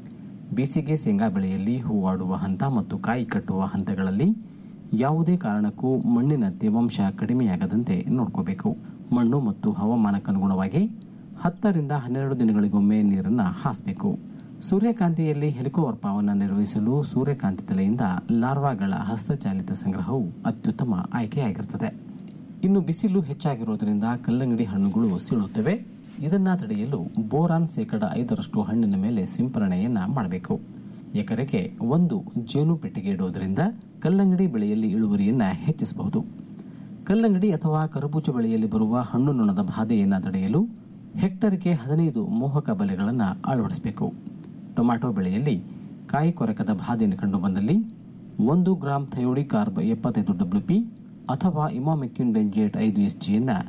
ಬೇಸಿಗೆ ಶೇಂಗಾ ಬೆಳೆಯಲ್ಲಿ ಹೂವಾಡುವ ಹಂತ ಮತ್ತು ಕಾಯಿ ಕಟ್ಟುವ ಹಂತಗಳಲ್ಲಿ ಯಾವುದೇ ಕಾರಣಕ್ಕೂ ಮಣ್ಣಿನ ತೇವಾಂಶ ಕಡಿಮೆಯಾಗದಂತೆ ನೋಡ್ಕೋಬೇಕು ಮಣ್ಣು ಮತ್ತು ಹವಾಮಾನಕ್ಕನುಗುಣವಾಗಿ ಹತ್ತರಿಂದ ಹನ್ನೆರಡು ದಿನಗಳಿಗೊಮ್ಮೆ ನೀರನ್ನು ಹಾಸಬೇಕು ಸೂರ್ಯಕಾಂತಿಯಲ್ಲಿ ಹೆಲಿಕೋವರ್ಪವನ್ನು ನಿರ್ವಹಿಸಲು ಸೂರ್ಯಕಾಂತಿ ತಲೆಯಿಂದ ಲಾರ್ವಾಗಳ ಹಸ್ತಚಾಲಿತ ಸಂಗ್ರಹವು ಅತ್ಯುತ್ತಮ ಆಯ್ಕೆಯಾಗಿರುತ್ತದೆ ಇನ್ನು ಬಿಸಿಲು ಹೆಚ್ಚಾಗಿರುವುದರಿಂದ ಕಲ್ಲಂಗಡಿ ಹಣ್ಣುಗಳು ಸೀಳುತ್ತವೆ ಇದನ್ನ ತಡೆಯಲು ಬೋರಾನ್ ಶೇಕಡ ಐದರಷ್ಟು ಹಣ್ಣಿನ ಮೇಲೆ ಸಿಂಪರಣೆಯನ್ನ ಮಾಡಬೇಕು ಎಕರೆಗೆ ಒಂದು ಜೇನು ಪೆಟ್ಟಿಗೆ ಇಡುವುದರಿಂದ ಕಲ್ಲಂಗಡಿ ಬೆಳೆಯಲ್ಲಿ ಇಳುವರಿಯನ್ನ ಹೆಚ್ಚಿಸಬಹುದು ಕಲ್ಲಂಗಡಿ ಅಥವಾ ಕರಬೂಜ ಬೆಳೆಯಲ್ಲಿ ಬರುವ ಹಣ್ಣು ನೊಣದ ಬಾಧೆಯನ್ನು ತಡೆಯಲು ಹೆಕ್ಟರ್ಗೆ ಹದಿನೈದು ಮೋಹಕ ಬಲೆಗಳನ್ನು ಅಳವಡಿಸಬೇಕು ಟೊಮ್ಯಾಟೊ ಬೆಳೆಯಲ್ಲಿ ಕಾಯಿ ಕೊರಕದ ಬಾಧೆಯನ್ನು ಕಂಡುಬಂದಲ್ಲಿ ಒಂದು ಗ್ರಾಂ ಥಯೋಡಿ ಕಾರ್ಬ್ ಎಪ್ಪತ್ತೈದು ಡಬ್ಲ್ಯೂ ಪಿ ಅಥವಾ ಇಮಾಮೆಕ್ಯೂನ್ ಬೆಂಜೇಟ್ ಐದು ಎಸ್ ಜಿಯನ್ನು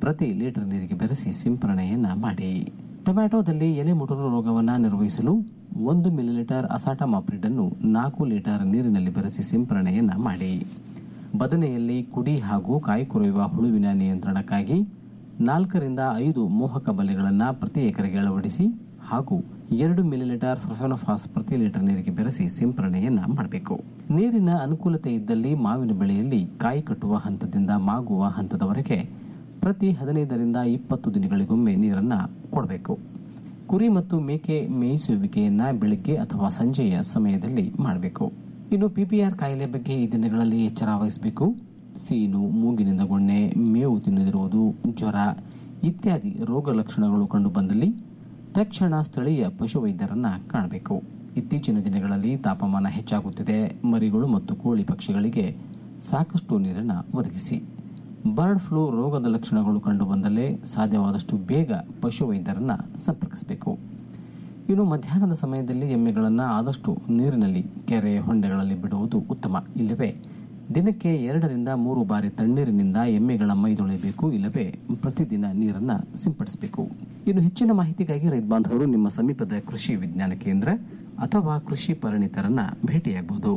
ಪ್ರತಿ ಲೀಟರ್ ನೀರಿಗೆ ಬೆರೆಸಿ ಸಿಂಪರಣೆಯನ್ನ ಮಾಡಿ ಟೊಮ್ಯಾಟೊದಲ್ಲಿ ಎಲೆ ಮುಟುರು ರೋಗವನ್ನು ನಿರ್ವಹಿಸಲು ಒಂದು ಮಿಲಿಲೀಟರ್ ಅಸಾಟ ಮಾಪ್ರಿಡ್ ಅನ್ನು ನಾಲ್ಕು ಲೀಟರ್ ನೀರಿನಲ್ಲಿ ಬೆರೆಸಿ ಸಿಂಪರಣೆಯನ್ನ ಮಾಡಿ ಬದನೆಯಲ್ಲಿ ಕುಡಿ ಹಾಗೂ ಕಾಯಿ ಕೊರೆಯುವ ಹುಳುವಿನ ನಿಯಂತ್ರಣಕ್ಕಾಗಿ ನಾಲ್ಕರಿಂದ ಐದು ಮೋಹಕ ಬಲೆಗಳನ್ನು ಪ್ರತಿ ಎಕರೆಗೆ ಅಳವಡಿಸಿ ಹಾಗೂ ಎರಡು ಮಿಲಿಲೀಟರ್ ಫೊಫೆನೋಫಾಸ್ ಪ್ರತಿ ಲೀಟರ್ ನೀರಿಗೆ ಬೆರೆಸಿ ಸಿಂಪರಣೆಯನ್ನ ಮಾಡಬೇಕು ನೀರಿನ ಅನುಕೂಲತೆ ಇದ್ದಲ್ಲಿ ಮಾವಿನ ಬೆಳೆಯಲ್ಲಿ ಕಾಯಿ ಕಟ್ಟುವ ಹಂತದಿಂದ ಮಾಗುವ ಹಂತದವರೆಗೆ ಪ್ರತಿ ಹದಿನೈದರಿಂದ ಇಪ್ಪತ್ತು ದಿನಗಳಿಗೊಮ್ಮೆ ನೀರನ್ನು ಕೊಡಬೇಕು ಕುರಿ ಮತ್ತು ಮೇಕೆ ಮೇಯಿಸುವಿಕೆಯನ್ನ ಬೆಳಿಗ್ಗೆ ಅಥವಾ ಸಂಜೆಯ ಸಮಯದಲ್ಲಿ ಮಾಡಬೇಕು ಇನ್ನು ಪಿಪಿಆರ್ ಕಾಯಿಲೆ ಬಗ್ಗೆ ಈ ದಿನಗಳಲ್ಲಿ ಎಚ್ಚರ ವಹಿಸಬೇಕು ಸೀನು ಮೂಗಿನಿಂದ ಗೊಣ್ಣೆ ಮೇವು ತಿನ್ನದಿರುವುದು ಜ್ವರ ಇತ್ಯಾದಿ ರೋಗ ಲಕ್ಷಣಗಳು ಕಂಡುಬಂದಲ್ಲಿ ತಕ್ಷಣ ಸ್ಥಳೀಯ ಪಶುವೈದ್ಯರನ್ನ ಕಾಣಬೇಕು ಇತ್ತೀಚಿನ ದಿನಗಳಲ್ಲಿ ತಾಪಮಾನ ಹೆಚ್ಚಾಗುತ್ತಿದೆ ಮರಿಗಳು ಮತ್ತು ಕೋಳಿ ಪಕ್ಷಿಗಳಿಗೆ ಸಾಕಷ್ಟು ನೀರನ್ನು ಒದಗಿಸಿ ಬರ್ಡ್ ಫ್ಲೂ ರೋಗದ ಲಕ್ಷಣಗಳು ಕಂಡುಬಂದಲ್ಲೇ ಸಾಧ್ಯವಾದಷ್ಟು ಬೇಗ ಪಶುವೈದ್ಯರನ್ನ ಸಂಪರ್ಕಿಸಬೇಕು ಇನ್ನು ಮಧ್ಯಾಹ್ನದ ಸಮಯದಲ್ಲಿ ಎಮ್ಮೆಗಳನ್ನು ಆದಷ್ಟು ನೀರಿನಲ್ಲಿ ಕೆರೆ ಹೊಂಡೆಗಳಲ್ಲಿ ಬಿಡುವುದು ಉತ್ತಮ ಇಲ್ಲವೇ ದಿನಕ್ಕೆ ಎರಡರಿಂದ ಮೂರು ಬಾರಿ ತಣ್ಣೀರಿನಿಂದ ಎಮ್ಮೆಗಳ ಮೈ ತೊಳೆಯಬೇಕು ಇಲ್ಲವೇ ಪ್ರತಿದಿನ ನೀರನ್ನು ಸಿಂಪಡಿಸಬೇಕು ಇನ್ನು ಹೆಚ್ಚಿನ ಮಾಹಿತಿಗಾಗಿ ರೈತ ಬಾಂಧವರು ನಿಮ್ಮ ಸಮೀಪದ ಕೃಷಿ ವಿಜ್ಞಾನ ಕೇಂದ್ರ ಅಥವಾ ಕೃಷಿ ಪರಿಣಿತರನ್ನ ಭೇಟಿಯಾಗಬಹುದು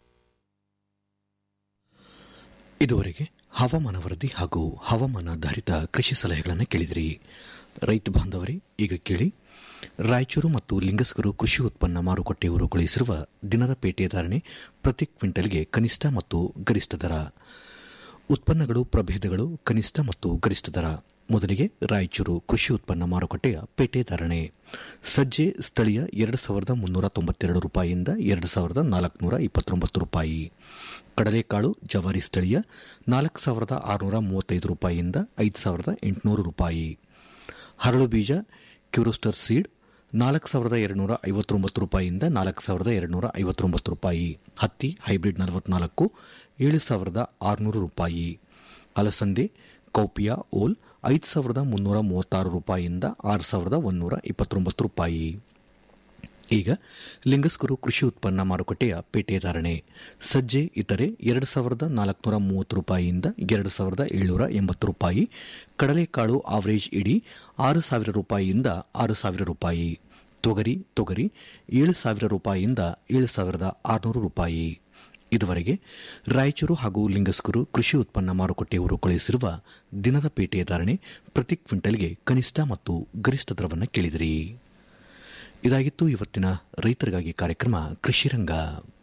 ಇದುವರೆಗೆ ಹವಾಮಾನ ವರದಿ ಹಾಗೂ ಹವಾಮಾನಾಧಾರಿತ ಕೃಷಿ ಸಲಹೆಗಳನ್ನು ಕೇಳಿದಿರಿ ರೈತ ಬಾಂಧವರೇ ಈಗ ಕೇಳಿ ರಾಯಚೂರು ಮತ್ತು ಲಿಂಗಸ್ಕರು ಕೃಷಿ ಉತ್ಪನ್ನ ಮಾರುಕಟ್ಟೆಯವರು ಕಳುಹಿಸಿರುವ ದಿನದ ಪೇಟೆ ಧಾರಣೆ ಪ್ರತಿ ಕ್ವಿಂಟಲ್ಗೆ ಕನಿಷ್ಠ ಮತ್ತು ಗರಿಷ್ಠ ದರ ಉತ್ಪನ್ನಗಳು ಪ್ರಭೇದಗಳು ಕನಿಷ್ಠ ಮತ್ತು ಗರಿಷ್ಠ ದರ ಮೊದಲಿಗೆ ರಾಯಚೂರು ಕೃಷಿ ಉತ್ಪನ್ನ ಮಾರುಕಟ್ಟೆಯ ಪೇಟೆ ಧಾರಣೆ ಸಜ್ಜೆ ಸ್ಥಳೀಯ ಎರಡು ಸಾವಿರದ ಮುನ್ನೂರ ತೊಂಬತ್ತೆರಡು ರೂಪಾಯಿಯಿಂದ ಎರಡು ಸಾವಿರದ ನಾಲ್ಕುನೂರ ಇಪ್ಪತ್ತೊಂಬತ್ತು ರೂಪಾಯಿ ಕಡಲೆಕಾಳು ಜವಾರಿ ಸ್ಥಳೀಯ ನಾಲ್ಕು ಸಾವಿರದ ಆರುನೂರ ಮೂವತ್ತೈದು ರೂಪಾಯಿಯಿಂದ ಐದು ಸಾವಿರದ ಎಂಟುನೂರು ರೂಪಾಯಿ ಹರಳು ಬೀಜ ಕ್ಯೂರೋಸ್ಟರ್ ಸೀಡ್ ನಾಲ್ಕು ಸಾವಿರದ ಎರಡುನೂರ ಐವತ್ತೊಂಬತ್ತು ರೂಪಾಯಿಯಿಂದ ನಾಲ್ಕು ಸಾವಿರದ ಎರಡುನೂರ ಐವತ್ತೊಂಬತ್ತು ರೂಪಾಯಿ ಹತ್ತಿ ಹೈಬ್ರಿಡ್ ನಲವತ್ನಾಲ್ಕು ಏಳು ಸಾವಿರದ ಆರುನೂರು ರೂಪಾಯಿ ಅಲಸಂದೆ ಕೌಪಿಯಾ ಓಲ್ ಐದು ಸಾವಿರದ ಮುನ್ನೂರ ಮೂವತ್ತಾರು ರೂಪಾಯಿಯಿಂದ ಆರು ಸಾವಿರದ ಒಂದೂರ ಇಪ್ಪತ್ತೊಂಬತ್ತು ರೂಪಾಯಿ ಈಗ ಲಿಂಗಸ್ಕರು ಕೃಷಿ ಉತ್ಪನ್ನ ಮಾರುಕಟ್ಟೆಯ ಪೇಟೆ ಧಾರಣೆ ಸಜ್ಜೆ ಇತರೆ ಎರಡು ಸಾವಿರದ ನಾಲ್ಕುನೂರ ಮೂವತ್ತು ರೂಪಾಯಿಯಿಂದ ಎರಡು ಸಾವಿರದ ಏಳ್ನೂರ ಎಂಬತ್ತು ರೂಪಾಯಿ ಕಡಲೆಕಾಳು ಆವರೇಜ್ ಇಡಿ ಆರು ಸಾವಿರ ರೂಪಾಯಿಯಿಂದ ಆರು ಸಾವಿರ ರೂಪಾಯಿ ತೊಗರಿ ತೊಗರಿ ಏಳು ಸಾವಿರ ರೂಪಾಯಿಯಿಂದ ಏಳು ಸಾವಿರದ ಆರುನೂರು ರೂಪಾಯಿ ಇದುವರೆಗೆ ರಾಯಚೂರು ಹಾಗೂ ಲಿಂಗಸ್ಕರು ಕೃಷಿ ಉತ್ಪನ್ನ ಮಾರುಕಟ್ಟೆಯವರು ಕಳುಹಿಸಿರುವ ದಿನದ ಪೇಟೆಯ ಧಾರಣೆ ಪ್ರತಿ ಕ್ವಿಂಟಲ್ಗೆ ಕನಿಷ್ಠ ಮತ್ತು ಗರಿಷ್ಠ ದರವನ್ನು ಕೇಳಿದಿರಿ ಇದಾಗಿತ್ತು ಇವತ್ತಿನ ರೈತರಿಗಾಗಿ ಕಾರ್ಯಕ್ರಮ ಕೃಷಿರಂಗ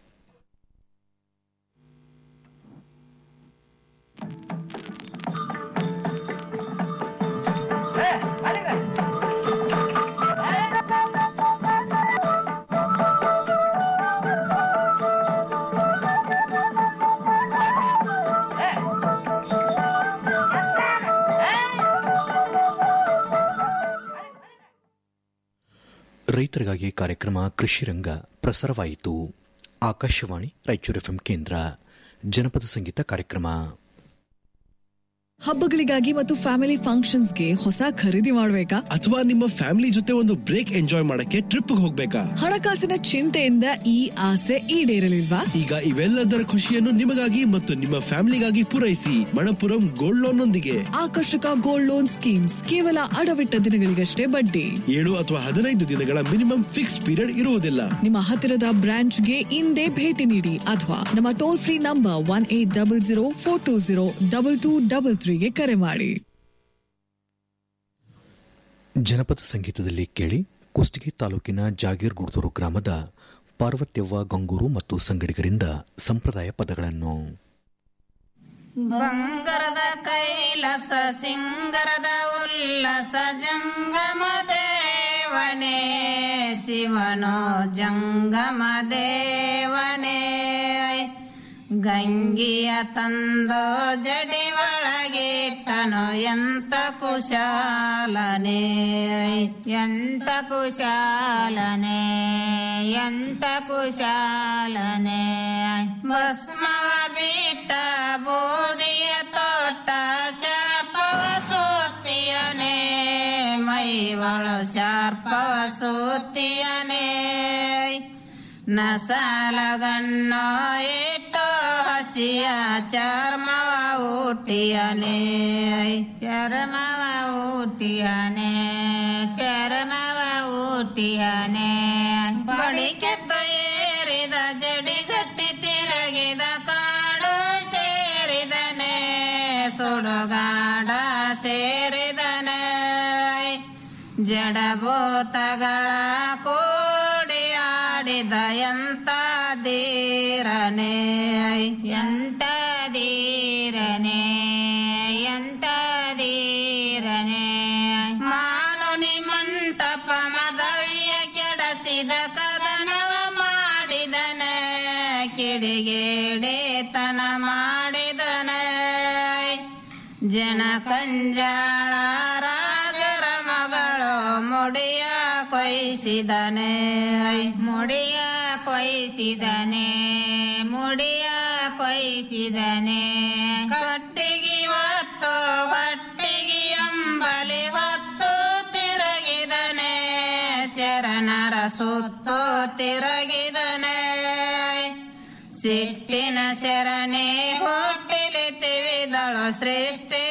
ರೈತರಿಗಾಗಿ ಕಾರ್ಯಕ್ರಮ ಕೃಷಿರಂಗ ಪ್ರಸಾರವಾಯಿತು ಆಕಾಶವಾಣಿ ರಾಯಚೂರು ಎಫ್ಎಂ ಕೇಂದ್ರ ಜನಪದ ಸಂಗೀತ ಕಾರ್ಯಕ್ರಮ ಹಬ್ಬಗಳಿಗಾಗಿ ಮತ್ತು ಫ್ಯಾಮಿಲಿ ಫಂಕ್ಷನ್ಸ್ಗೆ ಹೊಸ ಖರೀದಿ ಮಾಡಬೇಕಾ ಅಥವಾ ನಿಮ್ಮ ಫ್ಯಾಮಿಲಿ ಜೊತೆ ಒಂದು ಬ್ರೇಕ್ ಎಂಜಾಯ್ ಮಾಡಕ್ಕೆ ಟ್ರಿಪ್ ಹೋಗ್ಬೇಕಾ ಹಣಕಾಸಿನ ಚಿಂತೆಯಿಂದ ಈ ಆಸೆ ಈಡೇರಲಿಲ್ವಾ ಈಗ ಇವೆಲ್ಲದರ ಖುಷಿಯನ್ನು ನಿಮಗಾಗಿ ಮತ್ತು ನಿಮ್ಮ ಫ್ಯಾಮಿಲಿಗಾಗಿ ಪೂರೈಸಿ ಮಣಪುರಂ ಗೋಲ್ಡ್ ಲೋನ್ ನೊಂದಿಗೆ ಆಕರ್ಷಕ ಗೋಲ್ಡ್ ಲೋನ್ ಸ್ಕೀಮ್ಸ್ ಕೇವಲ ಅಡವಿಟ್ಟ ದಿನಗಳಿಗಷ್ಟೇ ಬಡ್ಡಿ ಏಳು ಅಥವಾ ಹದಿನೈದು ದಿನಗಳ ಮಿನಿಮಮ್ ಫಿಕ್ಸ್ ಪೀರಿಯಡ್ ಇರುವುದಿಲ್ಲ ನಿಮ್ಮ ಹತ್ತಿರದ ಬ್ರಾಂಚ್ಗೆ ಇಂದೇ ಭೇಟಿ ನೀಡಿ ಅಥವಾ ನಮ್ಮ toll free number one eight double zero four two zero double two double ತ್ರೀಗೆ ಕರೆ ಮಾಡಿ ಜನಪದ ಸಂಗೀತದಲ್ಲಿ ಕೇಳಿ ಕುಷ್ಟಗಿ ತಾಲೂಕಿನ ಜಾಗೀರ್ ಗುಡ್ದೂರು ಗ್ರಾಮದ ಪಾರ್ವತ್ಯವ್ವ ಗಂಗೂರು ಮತ್ತು ಸಂಗಡಿಗರಿಂದ ಸಂಪ್ರದಾಯ ಪದಗಳನ್ನು ಬಂಗರದ ಕೈಲಸ ಸಿಂಗರದ ಉಲ್ಲಸ ಜಂಗಮ ದೇವನೇ ಶಿವನೋ ಜಂಗಮ ದೇವನೇ ಗಂಗಿಯ ತಂದೋ ಜಡಿ ಒಳಗಿಟ್ಟನು ಎಂತ ಕುಶಾಲನೆ ಎಂತ ಕುಶಾಲನೆ ಎಂತ ಕುಶಾಲನೆ ಭಸ್ಮವ ಬಿಟ್ಟ ಬೂದಿಯ ತೋಟ ಶಾಪವ ಸೂತಿಯನೆ ಮೈವಳು ಶಾರ್ಪವ ಸೂತಿಯನೆ ನಸಾಲಗಣ್ಣೋ ಇಟ್ಟು ಹಸಿ ದಾಸಿಯ ಚರ್ಮವ ಊಟಿಯನೆ ಚರ್ಮವ ಊಟಿಯನೆ ಚರ್ಮವ ಊಟಿಯನೆ ಬಡಿಕೆತ್ತ ಏರಿದ ಜಡಿಗಟ್ಟಿ ತಿರುಗಿದ ಕಾಡು ಸೇರಿದನೆ ಸುಡುಗಾಡ ಸೇರಿದನೆ ಜಡಭೂತಗಳ ಕೂಡಿ ಆಡಿದ ಎಂತ ಧೀರನೆ ಎಂತ ಧೀರನೆ ಎಂತ ಧೀರನೆ ಮಾನುನಿ ಮಂಟಪ ಮದವಿಯ ಕೆಡಸಿದ ಕದನವ ಮಾಡಿದನೆ ಕಿಡಿಗೇಡಿತನ ಮಾಡಿದನೆ ಜನ ಕಂಜಾಳ ರಾಜರ ಮಗಳು ಮುಡಿಯ ಕೊಯ್ಸಿದನೆ ಮುಡಿಯ ಕೊಯ್ಸಿದನೆ ಮುಡಿಯ ಕೊಯ್ಸಿದನೆ ಕಟ್ಟಿಗೆ ಹೊತ್ತು ಹೊಟ್ಟಿಗೆ ಅಂಬಲಿ ಹೊತ್ತು ತಿರುಗಿದನೆ ಶರಣರ ಸುತ್ತು ತಿರುಗಿದನೆ ಸಿಟ್ಟಿನ ಶರಣೆ ಹುಟ್ಟಿಲಿ ತಿಳಿದಳು ಸೃಷ್ಟಿ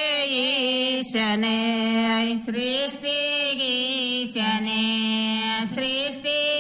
ಈಶನೆ ಸೃಷ್ಟಿಗೀಶನೆ ಸೃಷ್ಟಿ